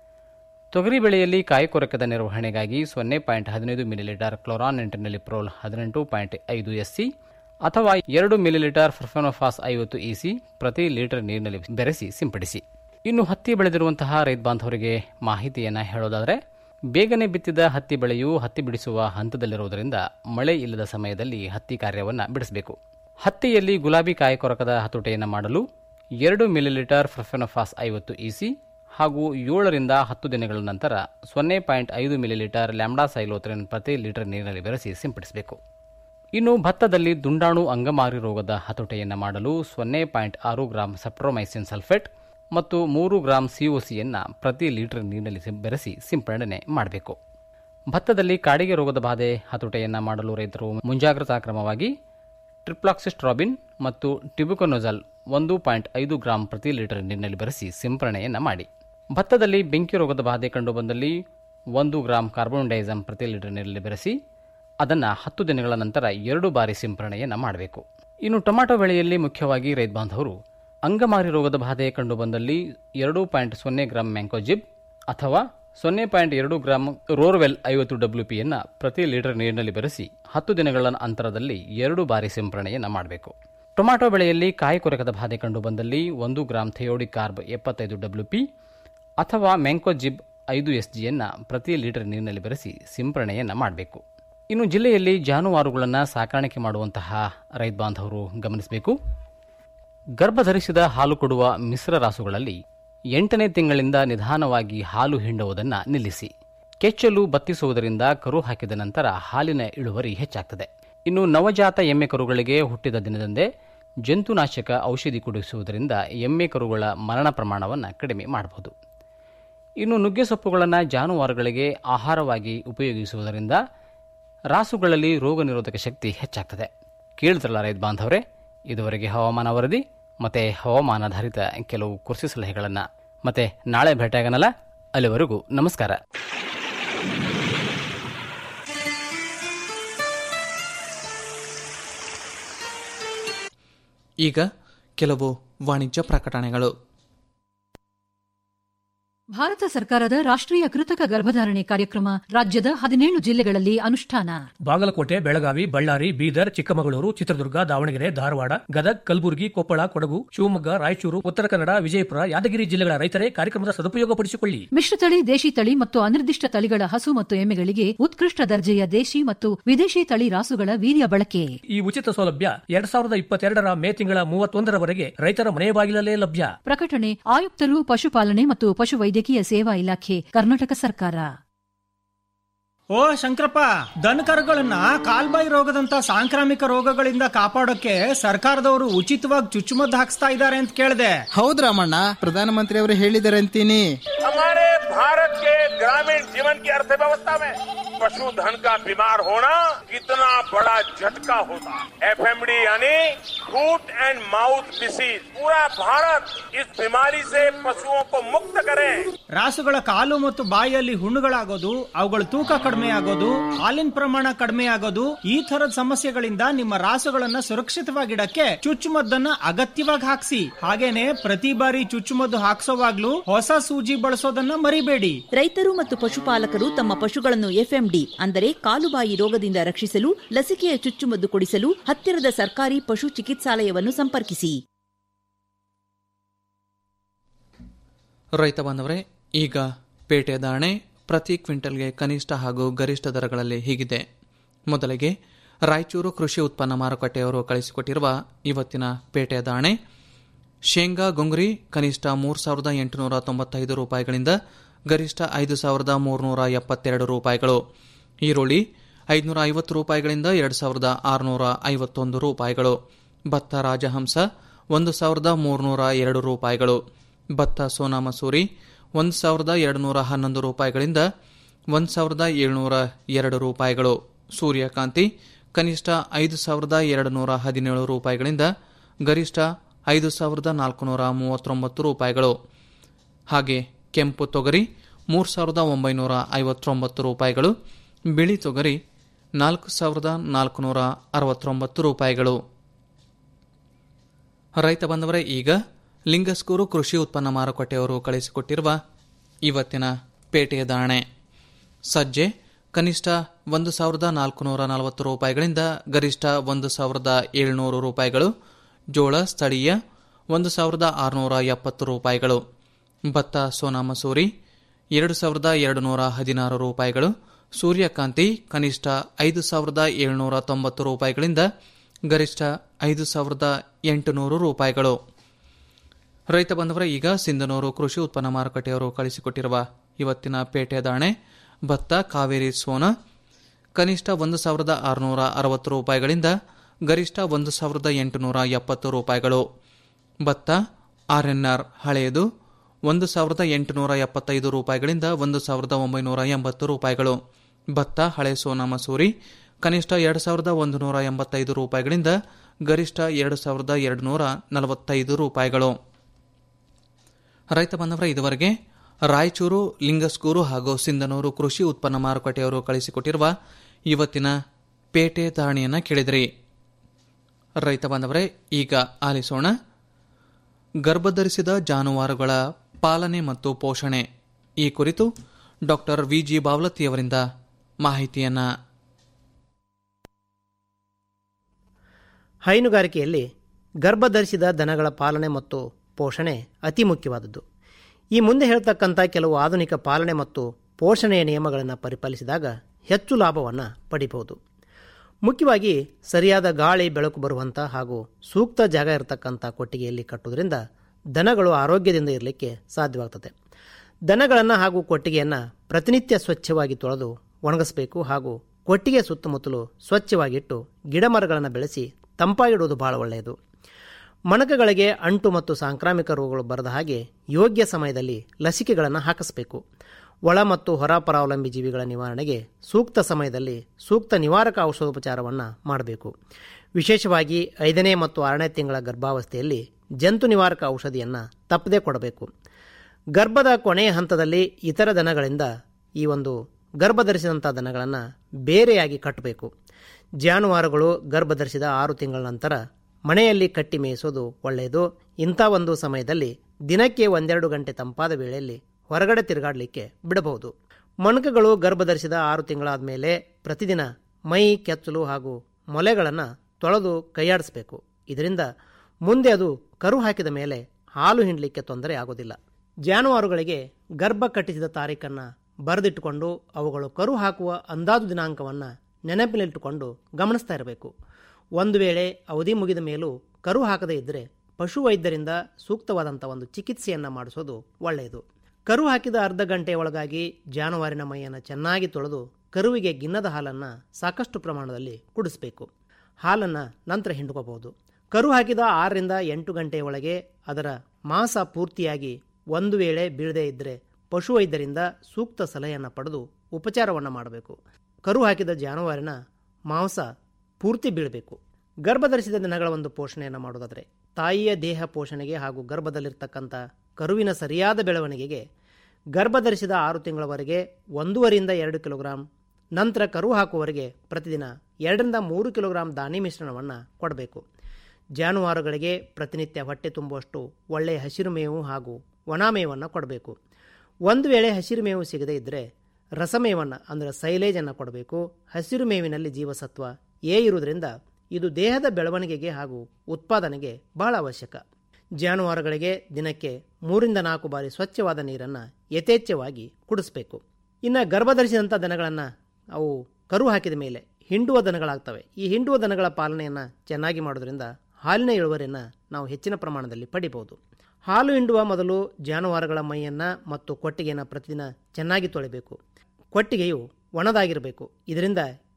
ತೊಗರಿ ಬೆಳೆಯಲ್ಲಿ ಕಾಯಿ ಕೊರಕದ ನಿರ್ವಹಣೆಗಾಗಿ ಸೊನ್ನೆ ಪಾಯಿಂಟ್ ಹದಿನೈದು ಮಿಲಿಲೀಟರ್ ಕ್ಲೋರಾನ್ ಎಂಟರ್ನೆಲಿಪ್ರೋಲ್ ಹದಿನೆಂಟು ಪಾಯಿಂಟ್ ಐದು ಎಸ್ಸಿ ಅಥವಾ ಎರಡು ಮಿಲಿಲೀಟರ್ ಫರ್ಫೆನೋಫಾಸ್ ಐವತ್ತು ಇಸಿ ಪ್ರತಿ ಲೀಟರ್ ನೀರಿನಲ್ಲಿ ಬೆರೆಸಿ ಸಿಂಪಡಿಸಿ ಇನ್ನು ಹತ್ತಿ ಬೆಳೆದಿರುವಂತಹ ರೈತ ಬಾಂಧವರಿಗೆ ಮಾಹಿತಿಯನ್ನು ಹೇಳೋದಾದರೆ ಬೇಗನೆ ಬಿತ್ತಿದ ಹತ್ತಿ ಬೆಳೆಯು ಹತ್ತಿ ಬಿಡಿಸುವ ಹಂತದಲ್ಲಿರುವುದರಿಂದ ಮಳೆ ಇಲ್ಲದ ಸಮಯದಲ್ಲಿ ಹತ್ತಿ ಕಾರ್ಯವನ್ನು ಬಿಡಿಸಬೇಕು ಹತ್ತಿಯಲ್ಲಿ ಗುಲಾಬಿ ಕಾಯಿ ಕೊರಕದ ಹತೋಟಿಯನ್ನು ಮಾಡಲು ಎರಡು ಮಿಲಿಲೀಟರ್ ಫರ್ಫೆನೋಫಾಸ್ ಐವತ್ತು ಇಸಿ ಹಾಗೂ ಏಳರಿಂದ ಹತ್ತು ದಿನಗಳ ನಂತರ ಸೊನ್ನೆ ಪಾಯಿಂಟ್ ಐದು ಮಿಲಿಲೀಟರ್ ಲ್ಯಾಂಬ್ಡಾ ಸೈಲೋತ್ರಿನ್ ಪ್ರತಿ ಲೀಟರ್ ನೀರಿನಲ್ಲಿ ಬೆರೆಸಿ ಸಿಂಪಡಿಸಬೇಕು ಇನ್ನು ಭತ್ತದಲ್ಲಿ ದುಂಡಾಣು ಅಂಗಮಾರಿ ರೋಗದ ಹತೋಟಿಯನ್ನು ಮಾಡಲು ಸೊನ್ನೆ ಪಾಯಿಂಟ್ ಆರು ಗ್ರಾಂ ಸಪ್ಟ್ರೋಮೈಸಿನ್ ಸಲ್ಫೇಟ್ ಮತ್ತು ಮೂರು ಗ್ರಾಂ ಸಿಒಸಿಯನ್ನು ಪ್ರತಿ ಲೀಟರ್ ನೀರಿನಲ್ಲಿ ಸಿಂ- ಬೆರೆಸಿ ಸಿಂಪಡಣೆ ಮಾಡಬೇಕು ಭತ್ತದಲ್ಲಿ ಕಾಡಿಗೆ ರೋಗದ ಬಾಧೆ ಹತೋಟಿಯನ್ನು ಮಾಡಲು ರೈತರು ಮುಂಜಾಗ್ರತಾ ಕ್ರಮವಾಗಿ ಟ್ರಿಪ್ಲಾಕ್ಸಿಸ್ಟ್ರಾಬಿನ್ ಮತ್ತು ಟಿಬುಕೊನೊಜಲ್ ಒಂದು ಪಾಯಿಂಟ್ ಐದು ಗ್ರಾಂ ಪ್ರತಿ ಲೀಟರ್ ನೀರಿನಲ್ಲಿ ಬೆರೆಸಿ ಸಿಂಪರಣೆಯನ್ನು ಮಾಡಿ ಭತ್ತದಲ್ಲಿ ಬೆಂಕಿ ರೋಗದ ಬಾಧೆ ಕಂಡುಬಂದಲ್ಲಿ ಒಂದು ಗ್ರಾಂ ಕಾರ್ಬೋನ್ ಡೈಸಮ್ ಪ್ರತಿ ಲೀಟರ್ ನೀರಿನಲ್ಲಿ ಬೆರೆಸಿ ಅದನ್ನು ಹತ್ತು ದಿನಗಳ ನಂತರ ಎರಡು ಬಾರಿ ಸಿಂಪರಣೆಯನ್ನು ಮಾಡಬೇಕು ಇನ್ನು ಟೊಮ್ಯಾಟೊ ಬೆಳೆಯಲ್ಲಿ ಮುಖ್ಯವಾಗಿ ರೈತ ಬಾಂಧವರು ಅಂಗಮಾರಿ ರೋಗದ ಬಾಧೆ ಕಂಡುಬಂದಲ್ಲಿ ಎರಡು ಪಾಯಿಂಟ್ ಸೊನ್ನೆ ಗ್ರಾಂ ಮ್ಯಾಂಕೋಜಿಬ್ ಅಥವಾ ಸೊನ್ನೆ ಪಾಯಿಂಟ್ ಎರಡು ಗ್ರಾಂ ರೋರ್ವೆಲ್ ಐವತ್ತು ಡಬ್ಲ್ಯೂ ಪಿಯನ್ನು ಪ್ರತಿ ಲೀಟರ್ ನೀರಿನಲ್ಲಿ ಬೆರೆಸಿ ಹತ್ತು ದಿನಗಳ ಅಂತರದಲ್ಲಿ ಎರಡು ಬಾರಿ ಸಿಂಪರಣೆಯನ್ನು ಮಾಡಬೇಕು ಟೊಮ್ಯಾಟೊ ಬೆಳೆಯಲ್ಲಿ ಕಾಯಿ ಕೊರಕದ ಬಾಧೆ ಕಂಡುಬಂದಲ್ಲಿ ಒಂದು ಗ್ರಾಂ ಥೆಯೋಡಿಕ್ ಕಾರ್ಬ್ ಎಪ್ಪತ್ತೈದು ಡಬ್ಲ್ಯೂ ಪಿ ಅಥವಾ ಮ್ಯಾಂಕೋಜಿಬ್ ಐದು ಎಸ್ ಜಿಯನ್ನು ಪ್ರತಿ ಲೀಟರ್ ನೀರಿನಲ್ಲಿ ಬೆರೆಸಿ ಸಿಂಪರಣೆಯನ್ನು ಮಾಡಬೇಕು ಇನ್ನು ಜಿಲ್ಲೆಯಲ್ಲಿ ಜಾನುವಾರುಗಳನ್ನು ಸಾಕಾಣಿಕೆ ಮಾಡುವಂತಹ ರೈತ ಬಾಂಧವರು ಗಮನಿಸಬೇಕು ಗರ್ಭಧರಿಸಿದ ಹಾಲು ಕೊಡುವ ಮಿಶ್ರ ರಾಸುಗಳಲ್ಲಿ ಎಂಟನೇ ತಿಂಗಳಿಂದ ನಿಧಾನವಾಗಿ ಹಾಲು ಹಿಂಡುವುದನ್ನು ನಿಲ್ಲಿಸಿ ಕೆಚ್ಚಲು ಬತ್ತಿಸುವುದರಿಂದ ಕರು ಹಾಕಿದ ನಂತರ ಹಾಲಿನ ಇಳುವರಿ ಹೆಚ್ಚಾಗ್ತದೆ ಇನ್ನು ನವಜಾತ ಎಮ್ಮೆ ಕರುಗಳಿಗೆ ಹುಟ್ಟಿದ ದಿನದಂದೇ ಜಂತುನಾಶಕ ಔಷಧಿ ಕುಡಿಸುವುದರಿಂದ ಎಮ್ಮೆ ಕರುಗಳ ಮರಣ ಪ್ರಮಾಣವನ್ನು ಕಡಿಮೆ ಮಾಡಬಹುದು ಇನ್ನು ನುಗ್ಗೆ ಸೊಪ್ಪುಗಳನ್ನು ಜಾನುವಾರುಗಳಿಗೆ ಆಹಾರವಾಗಿ ಉಪಯೋಗಿಸುವುದರಿಂದ ರಾಸುಗಳಲ್ಲಿ ರೋಗ ನಿರೋಧಕ ಶಕ್ತಿ ಹೆಚ್ಚಾಗ್ತದೆ ಕೇಳಿದ್ರಲ್ಲ ರೈತ ಬಾಂಧವರೇ ಇದುವರೆಗೆ ಹವಾಮಾನ ವರದಿ ಮತ್ತೆ ಹವಾಮಾನಾಧಾರಿತ ಕೆಲವು ಕೃಷಿ ಸಲಹೆಗಳನ್ನು ಮತ್ತೆ ನಾಳೆ ಭೇಟಿಯಾಗನಲ್ಲ ಅಲ್ಲಿವರೆಗೂ ನಮಸ್ಕಾರ ಈಗ ಕೆಲವು ವಾಣಿಜ್ಯ ಪ್ರಕಟಣೆಗಳು ಭಾರತ ಸರ್ಕಾರದ ರಾಷ್ಟ್ರೀಯ ಕೃತಕ ಗರ್ಭಧಾರಣೆ ಕಾರ್ಯಕ್ರಮ ರಾಜ್ಯದ ಹದಿನೇಳು ಜಿಲ್ಲೆಗಳಲ್ಲಿ ಅನುಷ್ಠಾನ ಬಾಗಲಕೋಟೆ ಬೆಳಗಾವಿ ಬಳ್ಳಾರಿ ಬೀದರ್ ಚಿಕ್ಕಮಗಳೂರು ಚಿತ್ರದುರ್ಗ ದಾವಣಗೆರೆ ಧಾರವಾಡ ಗದಗ್ ಕಲಬುರಗಿ ಕೊಪ್ಪಳ ಕೊಡಗು ಶಿವಮೊಗ್ಗ ರಾಯಚೂರು ಉತ್ತರ ಕನ್ನಡ ವಿಜಯಪುರ ಯಾದಗಿರಿ ಜಿಲ್ಲೆಗಳ ರೈತರೇ ಕಾರ್ಯಕ್ರಮದ ಸದುಪಯೋಗಪಡಿಸಿಕೊಳ್ಳಿ ಮಿಶ್ರತಳಿ ದೇಶಿ ತಳಿ ಮತ್ತು ಅನಿರ್ದಿಷ್ಟ ತಳಿಗಳ ಹಸು ಮತ್ತು ಎಮ್ಮೆಗಳಿಗೆ ಉತ್ಕೃಷ್ಟ ದರ್ಜೆಯ ದೇಶಿ ಮತ್ತು ವಿದೇಶಿ ತಳಿ ರಾಸುಗಳ ವೀರ್ಯ ಬಳಕೆ ಈ ಉಚಿತ ಸೌಲಭ್ಯ ಎರಡ್ ಸಾವಿರದ ಇಪ್ಪತ್ತೆರಡರ ಮೇ ತಿಂಗಳ ಮೂವತ್ತೊಂದರವರೆಗೆ ರೈತರ ಮನೆ ಬಾಗಿಲಲ್ಲೇ ಲಭ್ಯ ಪ್ರಕಟಣೆ ಆಯುಕ್ತರು ಪಶುಪಾಲನೆ ಮತ್ತು ಪಶುವೈದ್ಯಕೀಯ ಸೇವಾ ಇಲಾಖೆ ಕರ್ನಾಟಕ ಸರ್ಕಾರ ಓ ಶಂಕರಪ್ಪ ದನಕರುಗಳನ್ನ ಕಾಲ್ಬಾಯಿ ರೋಗದಂತ ಸಾಂಕ್ರಾಮಿಕ ರೋಗಗಳಿಂದ ಕಾಪಾಡೋಕೆ ಸರ್ಕಾರದವರು ಉಚಿತವಾಗಿ ಚುಚ್ಚುಮದ್ದು ಹಾಕ್ಸ್ತಾ ಇದ್ದಾರೆ ಅಂತ ಕೇಳಿದೆ ಹೌದ್ ರಾಮಣ್ಣ ಪ್ರಧಾನಮಂತ್ರಿ ಅವರು ಹೇಳಿದ್ದಾರೆ ಅಂತೀನಿ हमारे भारत के ग्रामीण जीवन की अर्थव्यवस्था में पशुधन का बीमार होना कितना बड़ा झटका होता है एफएमडी यानी फूट एंड माउथ डिसीज पूरा भारत इस बीमारी से पशुओं को मुक्त करे ರಾಸುಗಳ ಕಾಲು ಮತ್ತು ಬಾಯಿಯಲ್ಲಿ ಹುಣ್ಣುಗಳಾಗೋದು ಅವುಗಳ ತೂಕ ಕಡಿಮೆ ಆಗೋದು ಹಾಲಿನ ಪ್ರಮಾಣ ಕಡಿಮೆ ಆಗೋದು ಈ ತರದ ಸಮಸ್ಯೆಗಳಿಂದ ನಿಮ್ಮ ರಾಸುಗಳನ್ನ ಸುರಕ್ಷಿತವಾಗಿಡಕ್ಕೆ ಚುಚ್ಚುಮದ್ದನ್ನ ಅಗತ್ಯವಾಗಿ ಹಾಕ್ಸಿ ಹಾಗೇನೆ ಪ್ರತಿ ಬಾರಿ ಚುಚ್ಚುಮದ್ದು ಹಾಕ್ಸೋವಾಗ್ಲೂ ಹೊಸ ಸೂಜಿ ಬಳಸೋದನ್ನ ಮರಿಬೇಡಿ ರೈತರು ಮತ್ತು ಪಶುಪಾಲಕರು ತಮ್ಮ ಪಶುಗಳನ್ನು ಎಫ್ಎಂಡಿ ಅಂದರೆ ಕಾಲುಬಾಯಿ ರೋಗದಿಂದ ರಕ್ಷಿಸಲು ಲಸಿಕೆಯ ಚುಚ್ಚುಮದ್ದು ಕೊಡಿಸಲು ಹತ್ತಿರದ ಸರ್ಕಾರಿ ಪಶು ಚಿಕಿತ್ಸಾಲಯವನ್ನು ಸಂಪರ್ಕಿಸಿ ರೈತ ಬಾಂಧವರೇ ಈಗ ಪೇಟೆ ಧಾರಣೆ ಪ್ರತಿ ಕ್ವಿಂಟಲ್ಗೆ ಕನಿಷ್ಠ ಹಾಗೂ ಗರಿಷ್ಠ ದರಗಳಲ್ಲಿ ಹೀಗಿದೆ ಮೊದಲಿಗೆ ರಾಯಚೂರು ಕೃಷಿ ಉತ್ಪನ್ನ ಮಾರುಕಟ್ಟೆಯವರು ಕಳಿಸಿಕೊಟ್ಟಿರುವ ಇವತ್ತಿನ ಪೇಟೆ ದಾಣೆ ಶೇಂಗಾ ಗುಂಗ್ರಿ ಕನಿಷ್ಠ ಮೂರು ಸಾವಿರದ ಎಂಟುನೂರ ತೊಂಬತ್ತೈದು ರೂಪಾಯಿಗಳಿಂದ ಗರಿಷ್ಠ ಐದು ಸಾವಿರದ ಮೂರುನೂರ ಎಪ್ಪತ್ತೆರಡು ರೂಪಾಯಿಗಳು ಈರುಳ್ಳಿ ಐದುನೂರ ಐವತ್ತು ರೂಪಾಯಿಗಳಿಂದ ಎರಡು ಸಾವಿರದ ಆರುನೂರ ಐವತ್ತೊಂದು ರೂಪಾಯಿಗಳು ಭತ್ತ ರಾಜಹಂಸ ಒಂದು ಸಾವಿರದ ಮೂರುನೂರ ಎರಡು ರೂಪಾಯಿಗಳು ಭತ್ತ ಸೋನಾ ಮಸೂರಿ ಒಂದು ಸಾವಿರದ ಎರಡು ನೂರ ಹನ್ನೊಂದು ರೂಪಾಯಿಗಳಿಂದ ಒಂದು ಸಾವಿರದ ಏಳುನೂರ ಎರಡು ರೂಪಾಯಿಗಳು ಸೂರ್ಯಕಾಂತಿ ಕನಿಷ್ಠ ಐದು ಸಾವಿರದ ಎರಡು ನೂರ ಹದಿನೇಳು ರೂಪಾಯಿಗಳಿಂದ ಗರಿಷ್ಠ ಐದು ಸಾವಿರದ ನಾಲ್ಕುನೂರ ಮೂವತ್ತೊಂಬತ್ತು ರೂಪಾಯಿಗಳು ಹಾಗೆ ಕೆಂಪು ತೊಗರಿ ಮೂರು ಸಾವಿರದ ಒಂಬೈನೂರ ಐವತ್ತೊಂಬತ್ತು ರೂಪಾಯಿಗಳು ಬಿಳಿ ತೊಗರಿ ನಾಲ್ಕು ಸಾವಿರದ ನಾಲ್ಕುನೂರ ಅರವತ್ತೊಂಬತ್ತು ರೂಪಾಯಿಗಳು ರೈತ ಬಂದವರೇ ಈಗ ಲಿಂಗಸ್ಕೂರು ಕೃಷಿ ಉತ್ಪನ್ನ ಮಾರುಕಟ್ಟೆಯವರು ಕಳಿಸಿಕೊಟ್ಟಿರುವ ಇವತ್ತಿನ ಪೇಟೆಯ ದಾಣೆ ಸಜ್ಜೆ ಕನಿಷ್ಠ ಒಂದು ಸಾವಿರದ ನಾಲ್ಕುನೂರ ನಲವತ್ತು ರೂಪಾಯಿಗಳಿಂದ ಗರಿಷ್ಠ ಒಂದು ಸಾವಿರದ ಏಳುನೂರು ರೂಪಾಯಿಗಳು ಜೋಳ ಸ್ಥಳೀಯ ಒಂದು ಸಾವಿರದ ಆರುನೂರ ಎಪ್ಪತ್ತು ರೂಪಾಯಿಗಳು ಭತ್ತ ಸೋನಾ ಮಸೂರಿ ಎರಡು ಸಾವಿರದ ಎರಡು ನೂರ ಹದಿನಾರು ರೂಪಾಯಿಗಳು ಸೂರ್ಯಕಾಂತಿ ಕನಿಷ್ಠ ಐದು ಸಾವಿರದ ಏಳುನೂರ ತೊಂಬತ್ತು ರೂಪಾಯಿಗಳಿಂದ ಗರಿಷ್ಠ ಐದು ಸಾವಿರದ ಎಂಟುನೂರು ರೂಪಾಯಿಗಳು ರೈತ ಬಂದವರ ಈಗ ಸಿಂಧನೂರು ಕೃಷಿ ಉತ್ಪನ್ನ ಮಾರುಕಟ್ಟೆಯವರು ಕಳಿಸಿಕೊಟ್ಟಿರುವ ಇವತ್ತಿನ ಪೇಟೆ ದಾಣೆ ಭತ್ತ ಕಾವೇರಿ ಸೋನ ಕನಿಷ್ಠ ಒಂದು ಸಾವಿರದ ಆರುನೂರ ಅರವತ್ತು ರೂಪಾಯಿಗಳಿಂದ ಗರಿಷ್ಠ ಒಂದು ಸಾವಿರದ ಎಂಟುನೂರ ಎಪ್ಪತ್ತು ರೂಪಾಯಿಗಳು ಭತ್ತ ಆರ್ಎನ್ಆರ್ ಹಳೆಯದು ಒಂದು ಸಾವಿರದ ಎಂಟುನೂರ ಎಪ್ಪತ್ತೈದು ರೂಪಾಯಿಗಳಿಂದ ಒಂದು ಸಾವಿರದ ಒಂಬೈನೂರ ಎಂಬತ್ತು ರೂಪಾಯಿಗಳು ಭತ್ತ ಹಳೆ ಸೋನಾ ಮಸೂರಿ ಕನಿಷ್ಠ ಎರಡು ಸಾವಿರದ ಒಂದು ನೂರ ಎಂಬತ್ತೈದು ರೂಪಾಯಿಗಳಿಂದ ಗರಿಷ್ಠ ಎರಡು ಸಾವಿರದ ಎರಡು ನೂರ ನಲವತ್ತೈದು ರೂಪಾಯಿಗಳು ರೈತ ಬಂದವರ ಇದುವರೆಗೆ ರಾಯಚೂರು ಲಿಂಗಸ್ಕೂರು ಹಾಗೂ ಸಿಂಧನೂರು ಕೃಷಿ ಉತ್ಪನ್ನ ಮಾರುಕಟ್ಟೆಯವರು ಕಳಿಸಿಕೊಟ್ಟಿರುವ ಇವತ್ತಿನ ಪೇಟೆ ಧಾರಣೆಯನ್ನು ಕೇಳಿದ್ರಿ ರೈತ ಬಾಂಧವರೇ ಈಗ ಆಲಿಸೋಣ ಗರ್ಭಧರಿಸಿದ ಜಾನುವಾರುಗಳ ಪಾಲನೆ ಮತ್ತು ಪೋಷಣೆ ಈ ಕುರಿತು ಡಾಕ್ಟರ್ ವಿಜಿ ಬಾವ್ಲತಿಯವರಿಂದ ಮಾಹಿತಿಯನ್ನ ಹೈನುಗಾರಿಕೆಯಲ್ಲಿ ಗರ್ಭಧರಿಸಿದ ದನಗಳ ಪಾಲನೆ ಮತ್ತು ಪೋಷಣೆ ಅತಿ ಮುಖ್ಯವಾದದ್ದು ಈ ಮುಂದೆ ಹೇಳ್ತಕ್ಕಂಥ ಕೆಲವು ಆಧುನಿಕ ಪಾಲನೆ ಮತ್ತು ಪೋಷಣೆಯ ನಿಯಮಗಳನ್ನು ಪರಿಪಾಲಿಸಿದಾಗ ಹೆಚ್ಚು ಲಾಭವನ್ನು ಪಡಿಬಹುದು ಮುಖ್ಯವಾಗಿ ಸರಿಯಾದ ಗಾಳಿ ಬೆಳಕು ಬರುವಂಥ ಹಾಗೂ ಸೂಕ್ತ ಜಾಗ ಇರತಕ್ಕಂಥ ಕೊಟ್ಟಿಗೆಯಲ್ಲಿ ಕಟ್ಟುವುದರಿಂದ ದನಗಳು ಆರೋಗ್ಯದಿಂದ ಇರಲಿಕ್ಕೆ ಸಾಧ್ಯವಾಗ್ತದೆ ದನಗಳನ್ನು ಹಾಗೂ ಕೊಟ್ಟಿಗೆಯನ್ನು ಪ್ರತಿನಿತ್ಯ ಸ್ವಚ್ಛವಾಗಿ ತೊಳೆದು ಒಣಗಿಸಬೇಕು ಹಾಗೂ ಕೊಟ್ಟಿಗೆ ಸುತ್ತಮುತ್ತಲು ಸ್ವಚ್ಛವಾಗಿಟ್ಟು ಗಿಡಮರಗಳನ್ನು ಬೆಳೆಸಿ ತಂಪಾಗಿಡುವುದು ಬಹಳ ಒಳ್ಳೆಯದು ಮಣಕಗಳಿಗೆ ಅಂಟು ಮತ್ತು ಸಾಂಕ್ರಾಮಿಕ ರೋಗಗಳು ಬರದ ಹಾಗೆ ಯೋಗ್ಯ ಸಮಯದಲ್ಲಿ ಲಸಿಕೆಗಳನ್ನು ಹಾಕಿಸಬೇಕು ಒಳ ಮತ್ತು ಹೊರ ಪರಾವಲಂಬಿ ಜೀವಿಗಳ ನಿವಾರಣೆಗೆ ಸೂಕ್ತ ಸಮಯದಲ್ಲಿ ಸೂಕ್ತ ನಿವಾರಕ ಔಷಧೋಪಚಾರವನ್ನು ಮಾಡಬೇಕು ವಿಶೇಷವಾಗಿ ಐದನೇ ಮತ್ತು ಆರನೇ ತಿಂಗಳ ಗರ್ಭಾವಸ್ಥೆಯಲ್ಲಿ ಜಂತು ನಿವಾರಕ ಔಷಧಿಯನ್ನು ತಪ್ಪದೇ ಕೊಡಬೇಕು ಗರ್ಭದ ಕೊನೆಯ ಹಂತದಲ್ಲಿ ಇತರ ದನಗಳಿಂದ ಈ ಒಂದು ಗರ್ಭಧರಿಸಿದಂಥ ದನಗಳನ್ನು ಬೇರೆಯಾಗಿ ಕಟ್ಟಬೇಕು ಜಾನುವಾರುಗಳು ಗರ್ಭಧರಿಸಿದ ಆರು ತಿಂಗಳ ನಂತರ ಮನೆಯಲ್ಲಿ ಕಟ್ಟಿ ಮೇಯಿಸೋದು ಒಳ್ಳೆಯದು ಇಂಥ ಒಂದು ಸಮಯದಲ್ಲಿ ದಿನಕ್ಕೆ ಒಂದೆರಡು ಗಂಟೆ ತಂಪಾದ ವೇಳೆಯಲ್ಲಿ ಹೊರಗಡೆ ತಿರುಗಾಡಲಿಕ್ಕೆ ಬಿಡಬಹುದು ಮಣಕಗಳು ಗರ್ಭಧರಿಸಿದ ಆರು ತಿಂಗಳಾದ ಮೇಲೆ ಪ್ರತಿದಿನ ಮೈ ಕೆಚ್ಚಲು ಹಾಗೂ ಮೊಲೆಗಳನ್ನು ತೊಳೆದು ಕೈಯಾಡಿಸಬೇಕು ಇದರಿಂದ ಮುಂದೆ ಅದು ಕರು ಹಾಕಿದ ಮೇಲೆ ಹಾಲು ಹಿಂಡಲಿಕ್ಕೆ ತೊಂದರೆ ಆಗೋದಿಲ್ಲ ಜಾನುವಾರುಗಳಿಗೆ ಗರ್ಭ ಕಟ್ಟಿಸಿದ ತಾರೀಖನ್ನು ಬರೆದಿಟ್ಟುಕೊಂಡು ಅವುಗಳು ಕರು ಹಾಕುವ ಅಂದಾಜು ದಿನಾಂಕವನ್ನು ನೆನಪಿನಲ್ಲಿಟ್ಟುಕೊಂಡು ಗಮನಿಸ್ತಾ ಇರಬೇಕು ಒಂದು ವೇಳೆ ಅವಧಿ ಮುಗಿದ ಮೇಲೂ ಕರು ಹಾಕದೇ ಇದ್ದರೆ ಪಶುವೈದ್ಯರಿಂದ ಸೂಕ್ತವಾದಂಥ ಒಂದು ಚಿಕಿತ್ಸೆಯನ್ನು ಮಾಡಿಸೋದು ಒಳ್ಳೆಯದು ಕರು ಹಾಕಿದ ಅರ್ಧ ಗಂಟೆ ಒಳಗಾಗಿ ಜಾನುವಾರಿನ ಮೈಯನ್ನು ಚೆನ್ನಾಗಿ ತೊಳೆದು ಕರುವಿಗೆ ಗಿನ್ನದ ಹಾಲನ್ನು ಸಾಕಷ್ಟು ಪ್ರಮಾಣದಲ್ಲಿ ಕುಡಿಸಬೇಕು ಹಾಲನ್ನು ನಂತರ ಹಿಂಡ್ಕೋಬಹುದು ಕರು ಹಾಕಿದ ಆರರಿಂದ ಎಂಟು ಗಂಟೆಯ ಒಳಗೆ ಅದರ ಮಾಸ ಪೂರ್ತಿಯಾಗಿ ಒಂದು ವೇಳೆ ಬೀಳದೇ ಇದ್ದರೆ ಪಶುವೈದ್ಯರಿಂದ ಸೂಕ್ತ ಸಲಹೆಯನ್ನು ಪಡೆದು ಉಪಚಾರವನ್ನು ಮಾಡಬೇಕು ಕರು ಹಾಕಿದ ಜಾನುವಾರಿನ ಮಾಂಸ ಪೂರ್ತಿ ಬೀಳಬೇಕು ಗರ್ಭಧರಿಸಿದ ದಿನಗಳ ಒಂದು ಪೋಷಣೆಯನ್ನು ಮಾಡೋದಾದರೆ ತಾಯಿಯ ದೇಹ ಪೋಷಣೆಗೆ ಹಾಗೂ ಗರ್ಭದಲ್ಲಿರ್ತಕ್ಕಂಥ ಕರುವಿನ ಸರಿಯಾದ ಬೆಳವಣಿಗೆಗೆ ಗರ್ಭಧರಿಸಿದ ಆರು ತಿಂಗಳವರೆಗೆ ಒಂದೂವರೆಯಿಂದ ಎರಡು ಕಿಲೋಗ್ರಾಂ ನಂತರ ಕರು ಹಾಕುವವರೆಗೆ ಪ್ರತಿದಿನ ಎರಡರಿಂದ ಮೂರು ಕಿಲೋಗ್ರಾಂ ದಾನಿ ಮಿಶ್ರಣವನ್ನು ಕೊಡಬೇಕು ಜಾನುವಾರುಗಳಿಗೆ ಪ್ರತಿನಿತ್ಯ ಹೊಟ್ಟೆ ತುಂಬುವಷ್ಟು ಒಳ್ಳೆಯ ಹಸಿರು ಮೇವು ಹಾಗೂ ಒಣ ಮೇವನ್ನು ಕೊಡಬೇಕು ಒಂದು ವೇಳೆ ಹಸಿರು ಮೇವು ಸಿಗದೇ ಇದ್ದರೆ ರಸಮೇವನ್ನು ಅಂದರೆ ಸೈಲೇಜನ್ನು ಕೊಡಬೇಕು ಹಸಿರು ಮೇವಿನಲ್ಲಿ ಜೀವಸತ್ವ ಎ ಇರುವುದರಿಂದ ಇದು ದೇಹದ ಬೆಳವಣಿಗೆಗೆ ಹಾಗೂ ಉತ್ಪಾದನೆಗೆ ಬಹಳ ಅವಶ್ಯಕ ಜಾನುವಾರುಗಳಿಗೆ ದಿನಕ್ಕೆ ಮೂರಿಂದ ನಾಲ್ಕು ಬಾರಿ ಸ್ವಚ್ಛವಾದ ನೀರನ್ನು ಯಥೇಚ್ಛವಾಗಿ ಕುಡಿಸಬೇಕು ಇನ್ನು ಗರ್ಭಧರಿಸಿದಂಥ ದನಗಳನ್ನು ಅವು ಕರು ಹಾಕಿದ ಮೇಲೆ ಹಿಂಡುವ ದನಗಳಾಗ್ತವೆ ಈ ಹಿಂಡುವ ದನಗಳ ಪಾಲನೆಯನ್ನು ಚೆನ್ನಾಗಿ ಮಾಡೋದ್ರಿಂದ ಹಾಲಿನ ಇಳುವರಿಯನ್ನು ನಾವು ಹೆಚ್ಚಿನ ಪ್ರಮಾಣದಲ್ಲಿ ಪಡಿಬಹುದು ಹಾಲು ಹಿಂಡುವ ಮೊದಲು ಜಾನುವಾರುಗಳ ಮೈಯನ್ನು ಮತ್ತು ಕೊಟ್ಟಿಗೆಯನ್ನು ಪ್ರತಿದಿನ ಚೆನ್ನಾಗಿ ತೊಳಿಬೇಕು ಕೊಟ್ಟಿಗೆಯು ಒಣದಾಗಿರಬೇಕು ಇದರಿಂದ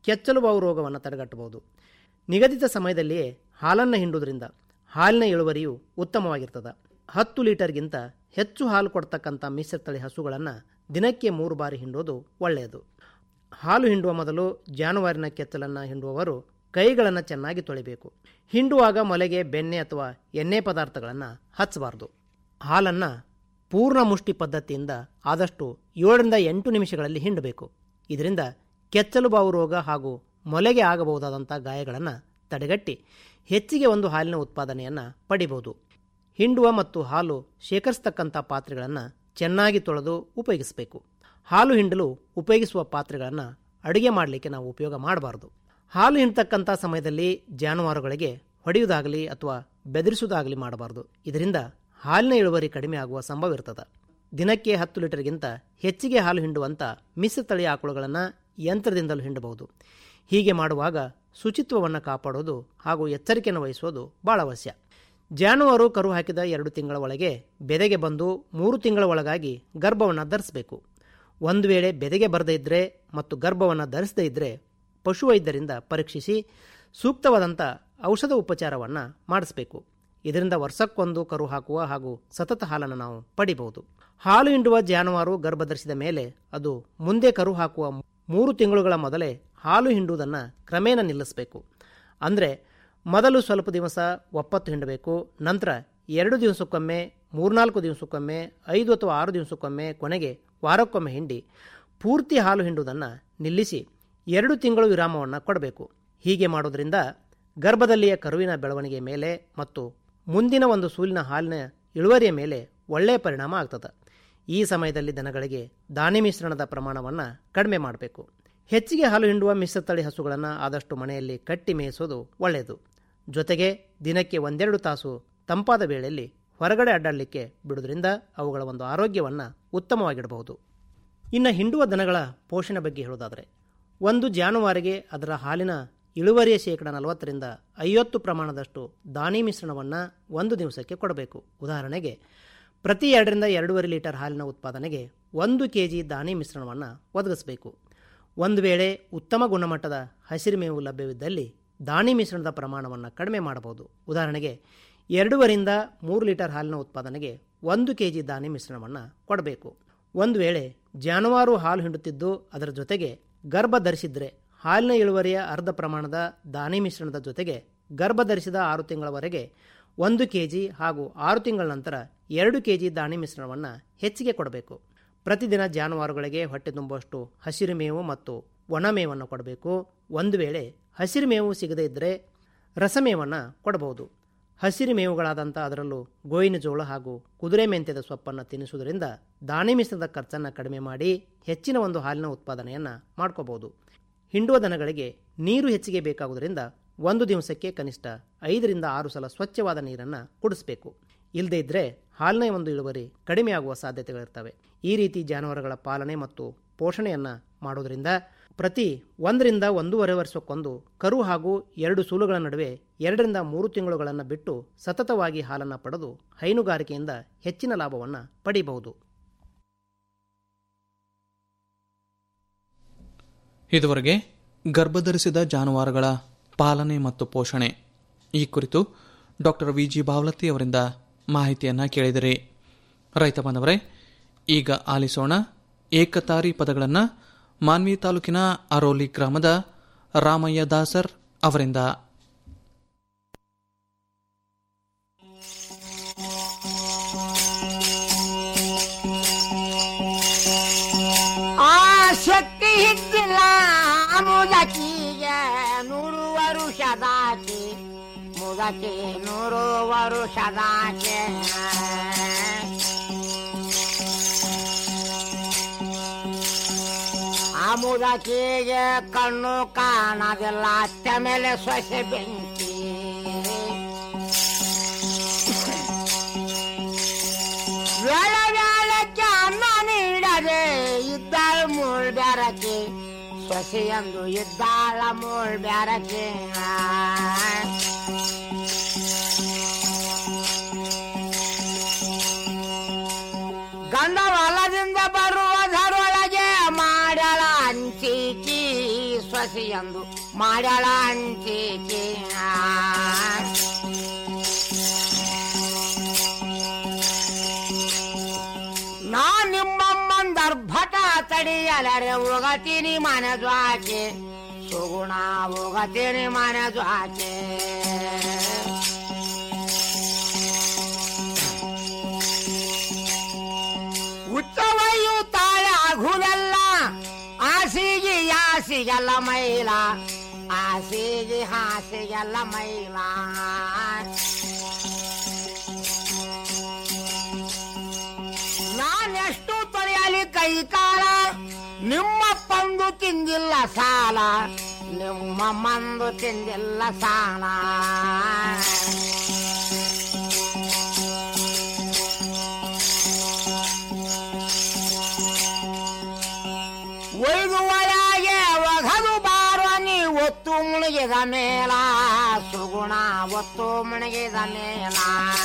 ಕೆಚ್ಚಲು ಬಾವು ರೋಗವನ್ನು ತಡೆಗಟ್ಟಬಹುದು ನಿಗದಿತ ಸಮಯದಲ್ಲಿಯೇ ಹಾಲನ್ನು ಹಿಂಡುವುದರಿಂದ ಹಾಲಿನ ಇಳುವರಿಯು ಉತ್ತಮವಾಗಿರ್ತದೆ ಹತ್ತು ಲೀಟರ್ಗಿಂತ ಹೆಚ್ಚು ಹಾಲು ಕೊಡ್ತಕ್ಕಂಥ ಮಿಶ್ರತಳಿ ಹಸುಗಳನ್ನು ದಿನಕ್ಕೆ ಮೂರು ಬಾರಿ ಹಿಂಡೋದು ಒಳ್ಳೆಯದು ಹಾಲು ಹಿಂಡುವ ಮೊದಲು ಜಾನುವಾರಿನ ಕೆಚ್ಚಲನ್ನು ಹಿಂಡುವವರು ಕೈಗಳನ್ನು ಚೆನ್ನಾಗಿ ತೊಳಿಬೇಕು ಹಿಂಡುವಾಗ ಮೊಲೆಗೆ ಬೆಣ್ಣೆ ಅಥವಾ ಎಣ್ಣೆ ಪದಾರ್ಥಗಳನ್ನು ಹಚ್ಚಬಾರ್ದು ಹಾಲನ್ನು ಪೂರ್ಣ ಮುಷ್ಟಿ ಪದ್ಧತಿಯಿಂದ ಆದಷ್ಟು ಏಳರಿಂದ ಎಂಟು ನಿಮಿಷಗಳಲ್ಲಿ ಹಿಂಡಬೇಕು ಇದರಿಂದ ಕೆಚ್ಚಲು ಬಾವು ರೋಗ ಹಾಗೂ ಮೊಲೆಗೆ ಆಗಬಹುದಾದಂಥ ಗಾಯಗಳನ್ನು ತಡೆಗಟ್ಟಿ ಹೆಚ್ಚಿಗೆ ಒಂದು ಹಾಲಿನ ಉತ್ಪಾದನೆಯನ್ನು ಪಡಿಬಹುದು ಹಿಂಡುವ ಮತ್ತು ಹಾಲು ಶೇಖರಿಸತಕ್ಕಂಥ ಪಾತ್ರೆಗಳನ್ನು ಚೆನ್ನಾಗಿ ತೊಳೆದು ಉಪಯೋಗಿಸಬೇಕು ಹಾಲು ಹಿಂಡಲು ಉಪಯೋಗಿಸುವ ಪಾತ್ರೆಗಳನ್ನು ಅಡುಗೆ ಮಾಡಲಿಕ್ಕೆ ನಾವು ಉಪಯೋಗ ಮಾಡಬಾರ್ದು ಹಾಲು ಹಿಂಡ್ತಕ್ಕಂಥ ಸಮಯದಲ್ಲಿ ಜಾನುವಾರುಗಳಿಗೆ ಹೊಡೆಯುವುದಾಗಲಿ ಅಥವಾ ಬೆದರಿಸುವುದಾಗಲಿ ಮಾಡಬಾರ್ದು ಇದರಿಂದ ಹಾಲಿನ ಇಳುವರಿ ಕಡಿಮೆ ಆಗುವ ಸಂಭವ ಇರ್ತದೆ ದಿನಕ್ಕೆ ಹತ್ತು ಲೀಟರ್ಗಿಂತ ಹೆಚ್ಚಿಗೆ ಹಾಲು ಹಿಂಡುವಂಥ ಮಿಶ್ರ ತಳಿ ಆಕಳುಗಳನ್ನು ಯಂತ್ರದಿಂದಲೂ ಹಿಂಡಬಹುದು ಹೀಗೆ ಮಾಡುವಾಗ ಶುಚಿತ್ವವನ್ನು ಕಾಪಾಡೋದು ಹಾಗೂ ಎಚ್ಚರಿಕೆಯನ್ನು ವಹಿಸೋದು ಬಹಳ ಅವಶ್ಯ ಜಾನುವಾರು ಕರು ಹಾಕಿದ ಎರಡು ತಿಂಗಳ ಒಳಗೆ ಬೆದೆಗೆ ಬಂದು ಮೂರು ತಿಂಗಳ ಒಳಗಾಗಿ ಗರ್ಭವನ್ನು ಧರಿಸಬೇಕು ಒಂದು ವೇಳೆ ಬೆದೆಗೆ ಬರದೇ ಇದ್ದರೆ ಮತ್ತು ಗರ್ಭವನ್ನು ಧರಿಸದೇ ಇದ್ದರೆ ಪಶುವೈದ್ಯರಿಂದ ಪರೀಕ್ಷಿಸಿ ಸೂಕ್ತವಾದಂಥ ಔಷಧ ಉಪಚಾರವನ್ನು ಮಾಡಿಸಬೇಕು ಇದರಿಂದ ವರ್ಷಕ್ಕೊಂದು ಕರು ಹಾಕುವ ಹಾಗೂ ಸತತ ಹಾಲನ್ನು ನಾವು ಪಡಿಬಹುದು ಹಾಲು ಹಿಂಡುವ ಜಾನುವಾರು ಗರ್ಭ ಧರಿಸಿದ ಮೇಲೆ ಅದು ಮುಂದೆ ಕರು ಹಾಕುವ ಮೂರು ತಿಂಗಳುಗಳ ಮೊದಲೇ ಹಾಲು ಹಿಂಡುವುದನ್ನು ಕ್ರಮೇಣ ನಿಲ್ಲಿಸಬೇಕು ಅಂದರೆ ಮೊದಲು ಸ್ವಲ್ಪ ದಿವಸ ಒಪ್ಪತ್ತು ಹಿಂಡಬೇಕು ನಂತರ ಎರಡು ದಿವಸಕ್ಕೊಮ್ಮೆ ಮೂರ್ನಾಲ್ಕು ದಿವಸಕ್ಕೊಮ್ಮೆ ಐದು ಅಥವಾ ಆರು ದಿವಸಕ್ಕೊಮ್ಮೆ ಕೊನೆಗೆ ವಾರಕ್ಕೊಮ್ಮೆ ಹಿಂಡಿ ಪೂರ್ತಿ ಹಾಲು ಹಿಂಡುವುದನ್ನು ನಿಲ್ಲಿಸಿ ಎರಡು ತಿಂಗಳು ವಿರಾಮವನ್ನು ಕೊಡಬೇಕು ಹೀಗೆ ಮಾಡೋದ್ರಿಂದ ಗರ್ಭದಲ್ಲಿಯ ಕರುವಿನ ಬೆಳವಣಿಗೆ ಮೇಲೆ ಮತ್ತು ಮುಂದಿನ ಒಂದು ಸೂಲಿನ ಹಾಲಿನ ಇಳುವರಿಯ ಮೇಲೆ ಒಳ್ಳೆಯ ಪರಿಣಾಮ ಆಗ್ತದೆ ಈ ಸಮಯದಲ್ಲಿ ದನಗಳಿಗೆ ದಾನಿ ಮಿಶ್ರಣದ ಪ್ರಮಾಣವನ್ನು ಕಡಿಮೆ ಮಾಡಬೇಕು ಹೆಚ್ಚಿಗೆ ಹಾಲು ಹಿಂಡುವ ಮಿಶ್ರತಳಿ ಹಸುಗಳನ್ನು ಆದಷ್ಟು ಮನೆಯಲ್ಲಿ ಕಟ್ಟಿ ಮೇಯಿಸೋದು ಒಳ್ಳೆಯದು ಜೊತೆಗೆ ದಿನಕ್ಕೆ ಒಂದೆರಡು ತಾಸು ತಂಪಾದ ವೇಳೆಯಲ್ಲಿ ಹೊರಗಡೆ ಅಡ್ಡಾಡಲಿಕ್ಕೆ ಬಿಡುವುದರಿಂದ ಅವುಗಳ ಒಂದು ಆರೋಗ್ಯವನ್ನು ಉತ್ತಮವಾಗಿಡಬಹುದು ಇನ್ನು ಹಿಂಡುವ ದನಗಳ ಪೋಷಣೆ ಬಗ್ಗೆ ಹೇಳೋದಾದರೆ ಒಂದು ಜಾನುವಾರಿಗೆ ಅದರ ಹಾಲಿನ ಇಳುವರಿಯ ಶೇಕಡ ನಲವತ್ತರಿಂದ ಐವತ್ತು ಪ್ರಮಾಣದಷ್ಟು ದಾನಿ ಮಿಶ್ರಣವನ್ನು ಒಂದು ದಿವಸಕ್ಕೆ ಕೊಡಬೇಕು ಉದಾಹರಣೆಗೆ ಪ್ರತಿ ಎರಡರಿಂದ ಎರಡೂವರೆ ಲೀಟರ್ ಹಾಲಿನ ಉತ್ಪಾದನೆಗೆ ಒಂದು ಕೆ ಜಿ ದಾನಿ ಮಿಶ್ರಣವನ್ನು ಒದಗಿಸಬೇಕು ಒಂದು ವೇಳೆ ಉತ್ತಮ ಗುಣಮಟ್ಟದ ಹಸಿರು ಮೇವು ಲಭ್ಯವಿದ್ದಲ್ಲಿ ದಾಣಿ ಮಿಶ್ರಣದ ಪ್ರಮಾಣವನ್ನು ಕಡಿಮೆ ಮಾಡಬಹುದು ಉದಾಹರಣೆಗೆ ಎರಡೂವರಿಂದ ಮೂರು ಲೀಟರ್ ಹಾಲಿನ ಉತ್ಪಾದನೆಗೆ ಒಂದು ಕೆ ಜಿ ದಾನಿ ಮಿಶ್ರಣವನ್ನು ಕೊಡಬೇಕು ಒಂದು ವೇಳೆ ಜಾನುವಾರು ಹಾಲು ಹಿಂಡುತ್ತಿದ್ದು ಅದರ ಜೊತೆಗೆ ಗರ್ಭ ಧರಿಸಿದ್ರೆ ಹಾಲಿನ ಇಳುವರಿಯ ಅರ್ಧ ಪ್ರಮಾಣದ ದಾನಿ ಮಿಶ್ರಣದ ಜೊತೆಗೆ ಗರ್ಭ ಧರಿಸಿದ ಆರು ತಿಂಗಳವರೆಗೆ ಒಂದು ಕೆ ಜಿ ಹಾಗೂ ಆರು ತಿಂಗಳ ನಂತರ ಎರಡು ಕೆ ಜಿ ದಾಣಿ ಮಿಶ್ರಣವನ್ನು ಹೆಚ್ಚಿಗೆ ಕೊಡಬೇಕು ಪ್ರತಿದಿನ ಜಾನುವಾರುಗಳಿಗೆ ಹೊಟ್ಟೆ ತುಂಬುವಷ್ಟು ಹಸಿರು ಮೇವು ಮತ್ತು ಒಣಮೇವನ್ನು ಕೊಡಬೇಕು ಒಂದು ವೇಳೆ ಹಸಿರು ಮೇವು ಸಿಗದೇ ಇದ್ದರೆ ರಸಮೇವನ್ನು ಕೊಡಬಹುದು ಹಸಿರು ಮೇವುಗಳಾದಂಥ ಅದರಲ್ಲೂ ಗೋವಿನ ಜೋಳ ಹಾಗೂ ಕುದುರೆ ಮೆಂತ್ಯದ ಸೊಪ್ಪನ್ನು ತಿನ್ನಿಸುವುದರಿಂದ ದಾಣಿ ಮಿಶ್ರಣದ ಖರ್ಚನ್ನು ಕಡಿಮೆ ಮಾಡಿ ಹೆಚ್ಚಿನ ಒಂದು ಹಾಲಿನ ಉತ್ಪಾದನೆಯನ್ನು ಮಾಡ್ಕೋಬಹುದು ಹಿಂಡುವ ದನಗಳಿಗೆ ನೀರು ಹೆಚ್ಚಿಗೆ ಬೇಕಾಗುವುದರಿಂದ ಒಂದು ದಿವಸಕ್ಕೆ ಕನಿಷ್ಠ ಐದರಿಂದ ಆರು ಸಲ ಸ್ವಚ್ಛವಾದ ನೀರನ್ನು ಕುಡಿಸಬೇಕು ಇಲ್ಲದೇ ಇದ್ದರೆ ಹಾಲಿನ ಒಂದು ಇಳುವರಿ ಕಡಿಮೆ ಆಗುವ ಸಾಧ್ಯತೆಗಳಿರ್ತವೆ ಈ ರೀತಿ ಜಾನುವಾರುಗಳ ಪಾಲನೆ ಮತ್ತು ಪೋಷಣೆಯನ್ನು ಮಾಡೋದರಿಂದ ಪ್ರತಿ ಒಂದರಿಂದ ಒಂದೂವರೆ ವರ್ಷಕ್ಕೊಂದು ಕರು ಹಾಗೂ ಎರಡು ಸೂಲುಗಳ ನಡುವೆ ಎರಡರಿಂದ ಮೂರು ತಿಂಗಳುಗಳನ್ನು ಬಿಟ್ಟು ಸತತವಾಗಿ ಹಾಲನ್ನು ಪಡೆದು ಹೈನುಗಾರಿಕೆಯಿಂದ ಹೆಚ್ಚಿನ ಲಾಭವನ್ನು ಪಡೆಯಬಹುದು ಇದುವರೆಗೆ ಗರ್ಭಧರಿಸಿದ ಜಾನುವಾರುಗಳ ಪಾಲನೆ ಮತ್ತು ಪೋಷಣೆ ಈ ಕುರಿತು ಡಾಕ್ಟರ್ ವಿ ಜಿ ಬಾವಲತ್ತಿ ಅವರಿಂದ ಮಾಹಿತಿಯನ್ನು ಕೇಳಿದಿರಿ ರೈತ ಬಾಂಧವರೇ ಈಗ ಆಲಿಸೋಣ ಏಕತಾರಿ ಪದಗಳನ್ನು ಮಾನ್ವಿ ತಾಲೂಕಿನ ಅರೋಲಿ ಗ್ರಾಮದ ರಾಮಯ್ಯ ದಾಸರ್ ಅವರಿಂದ ಆ ಶಕ್ತಿ ಹಿಟ್ಟಿಲ್ಲ ಮುದಕಿಗೆ ನೂರು ವರುಷದಾಚೆ ಮುದಕಿ ನೂರು ವರುಷದಾಚೆ ಆ ಮುದಕಿಗೆ ಕಣ್ಣು ಕಾಣದಿಲ್ಲ ಅತ್ತ ಮೇಲೆ ಸೊಸೆ ಬೆಂಕಿ ವೇಳ ವೇಳಕ್ಕೆ ಅನ್ನ ನೀಡದೆ ಇದ್ದಾಳ ಮೂಳ್ ಬ್ಯಾರಕ್ಕೆ ಸೊಸೆಯಂದು ಇದ್ದಾಳ ಮೂಳ್ ಬ್ಯಾರಕ್ಕೆ ಗಂಡ ಹೊಲದಿಂದ ಬರುವುದರೊಳಗೆ ಮಾಡಳ ಅಂಚಿಕಿ ಸೊಸೆಯ ಎಂದು ಮಾಡ್ಯಾಳ ಅಂಟಿಕೆ ನಾ ನಿಮ್ಮಮ್ಮಂದರ್ಭಟ ತಡಿಯಲರೆ ಹೋಗತೀನಿ ಮನದು ಆಕೆ ಸುಗುಣ ಹೋಗತೀನಿ ಮನದು ಆಕೆ ಉಚ್ಚವಯ್ಯು ತಾಳೆ ಆಗುದಲ್ಲ ಆಸಿಗೆ ಯಾಸಿಗೆಲ್ಲ ಮೈಲ ಆಸಿಗೆ ಹಾಸಿಗೆಲ್ಲ ಮೈಲ ನಾನೆಷ್ಟು ತೊಳೆಯಲಿ ಕೈ ಕಾಲ ನಿಮ್ಮ ಪಂದು ತಿಂದಿಲ್ಲ ಸಾಲ ನಿಮ್ಮ ಮಂದು ತಿಂದಿಲ್ಲ ಸಾಲ ಒಯ್ದು ಒಳಗೆ ಒಗದು ಬಾರೋ ನೀ ಒತ್ತು ಮುಳುಗಿದ ಮೇಲ ಸುಗುಣ ಒತ್ತು ಮುಳುಗಿದ ಮೇಲ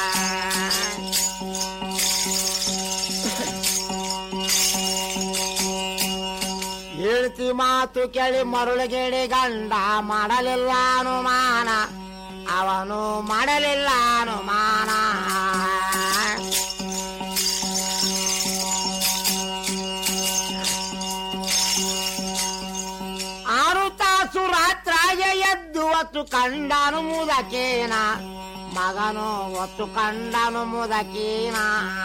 ಹೇಳ್ತಿ ಮಾತು ಕೇಳಿ ಮರುಳುಗೇಡಿ ಗಂಡ ಮಾಡಲಿಲ್ಲ ಅನುಮಾನ ಅವನು ಮಾಡಲಿಲ್ಲ ಅನುಮಾನ ಆರು ತಾಸು ರಾತ್ರಾಗೆ ಎದ್ದು ಒತ್ತು ಕಂಡನು ಮುದಕೇನ ಮಗನು ಒತ್ತು ಕಂಡನು ಮುದಕೇನ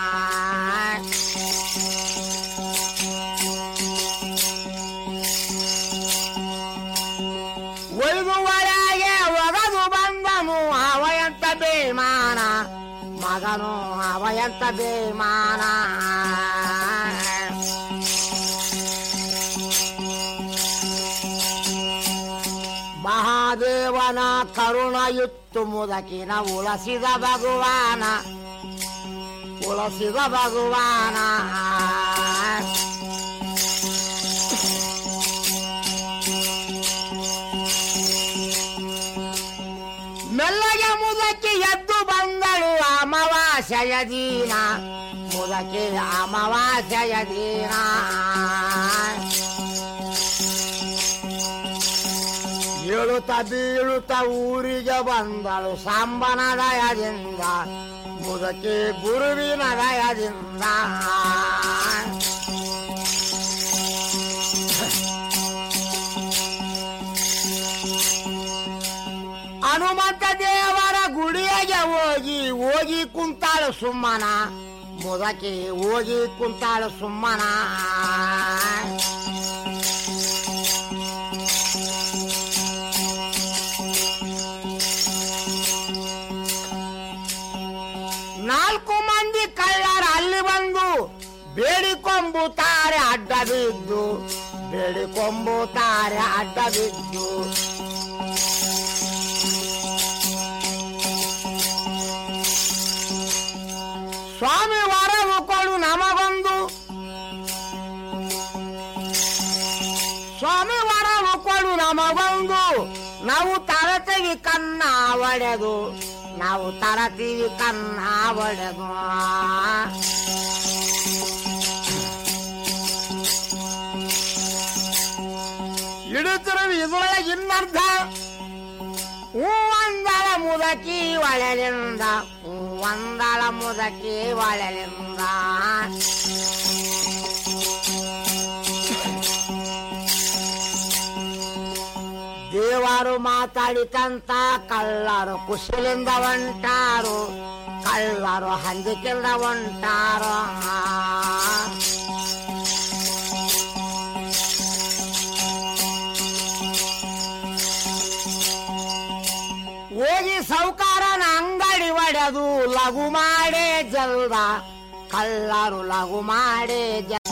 ಒಯ್ದು ಒಳಗೆ ಒಗದು ಬಂದನು ಅವಯಂತ ಬೇಮಾನ ಮಗನು ಅವಯಂತ ಬೇಮಾನ ಮಹಾದೇವನ ಕರುಣಯುತ್ತು ಮುದಕಿನ ಉಳಸಿದ ಭಗವಾನ ಉಳಸಿದ ಭಗವಾನ ಮೆಲ್ಲಗೆ ಮುದಕಿ ಎದ್ದು ಬಂದಳು ಅಮಾವಾಸ್ಯೆಯ ದೀನ ಮುದಕಿ ಅಮಾವಾಸ್ಯೆಯ ದೀನ ಏಳುತ್ತ ಬೀಳುತ್ತ ಊರಿಗೆ ಬಂದಳು ಸಾಂಬನ ದಯದಿಂದ ಮುದಕಿ ಗುರುವಿನ ದಯದಿಂದ ಹನುಮಂತ ದೇವರ ಗುಡಿಗೆ ಹೋಗಿ ಹೋಗಿ ಕುಂತಾಳು ಸುಮ್ಮನ ಮುದಕಿ ಹೋಗಿ ಕುಂತಾಳು ಸುಮ್ಮನ ನಾಲ್ಕು ಮಂದಿ ಕಳ್ಳರ ಅಲ್ಲಿ ಬಂದು ಬೇಡಿಕೊಂಬುತ್ತಾರೆ ಅಡ್ಡ ಬಿದ್ದು ಬೇಡಿಕೊಂಬುತ್ತಾರೆ ಅಡ್ಡ ಬಿದ್ದು ಸ್ವಾಮಿ ವರವು ಕೊಡು ನಮಗೊಂದು ಸ್ವಾಮಿ ವರವು ಕೊಡು ನಮಗೊಂದು ನಾವು ತರತೀವಿ ಕನ್ನ ಒಡೆದು ನಾವು ತರತೀವಿ ಕನ್ನ ಒಡೆದು ಇಡುತ್ತಿರುವ ಇದ್ರೊಳಗೆ ಇನ್ನರ್ಧ ಹೂವಂದಳ ಮುದಕಿ ಒಳಲಿಂದ ಹೂವಂದಳ ಮುದಕಿ ಒಳಲಿಂದ ದೇವರು ಮಾತಾಡಿತಂತ ಕಳ್ಳರು ಕುಶಲಿಂದ ಹೊಂಟಾರು ಕಳ್ಳರು ಹಂದಿಕಿಂದ ಹೊಂಟಾರು ಹೋಗಿ ಸೌಕಾರನ ಅಂಗಡಿ ಒಡೆದು ಲಘು ಮಾಡೇ ಜಲ್ದ ಕಳ್ಳರು ಲಘು ಮಾಡೇ ಜ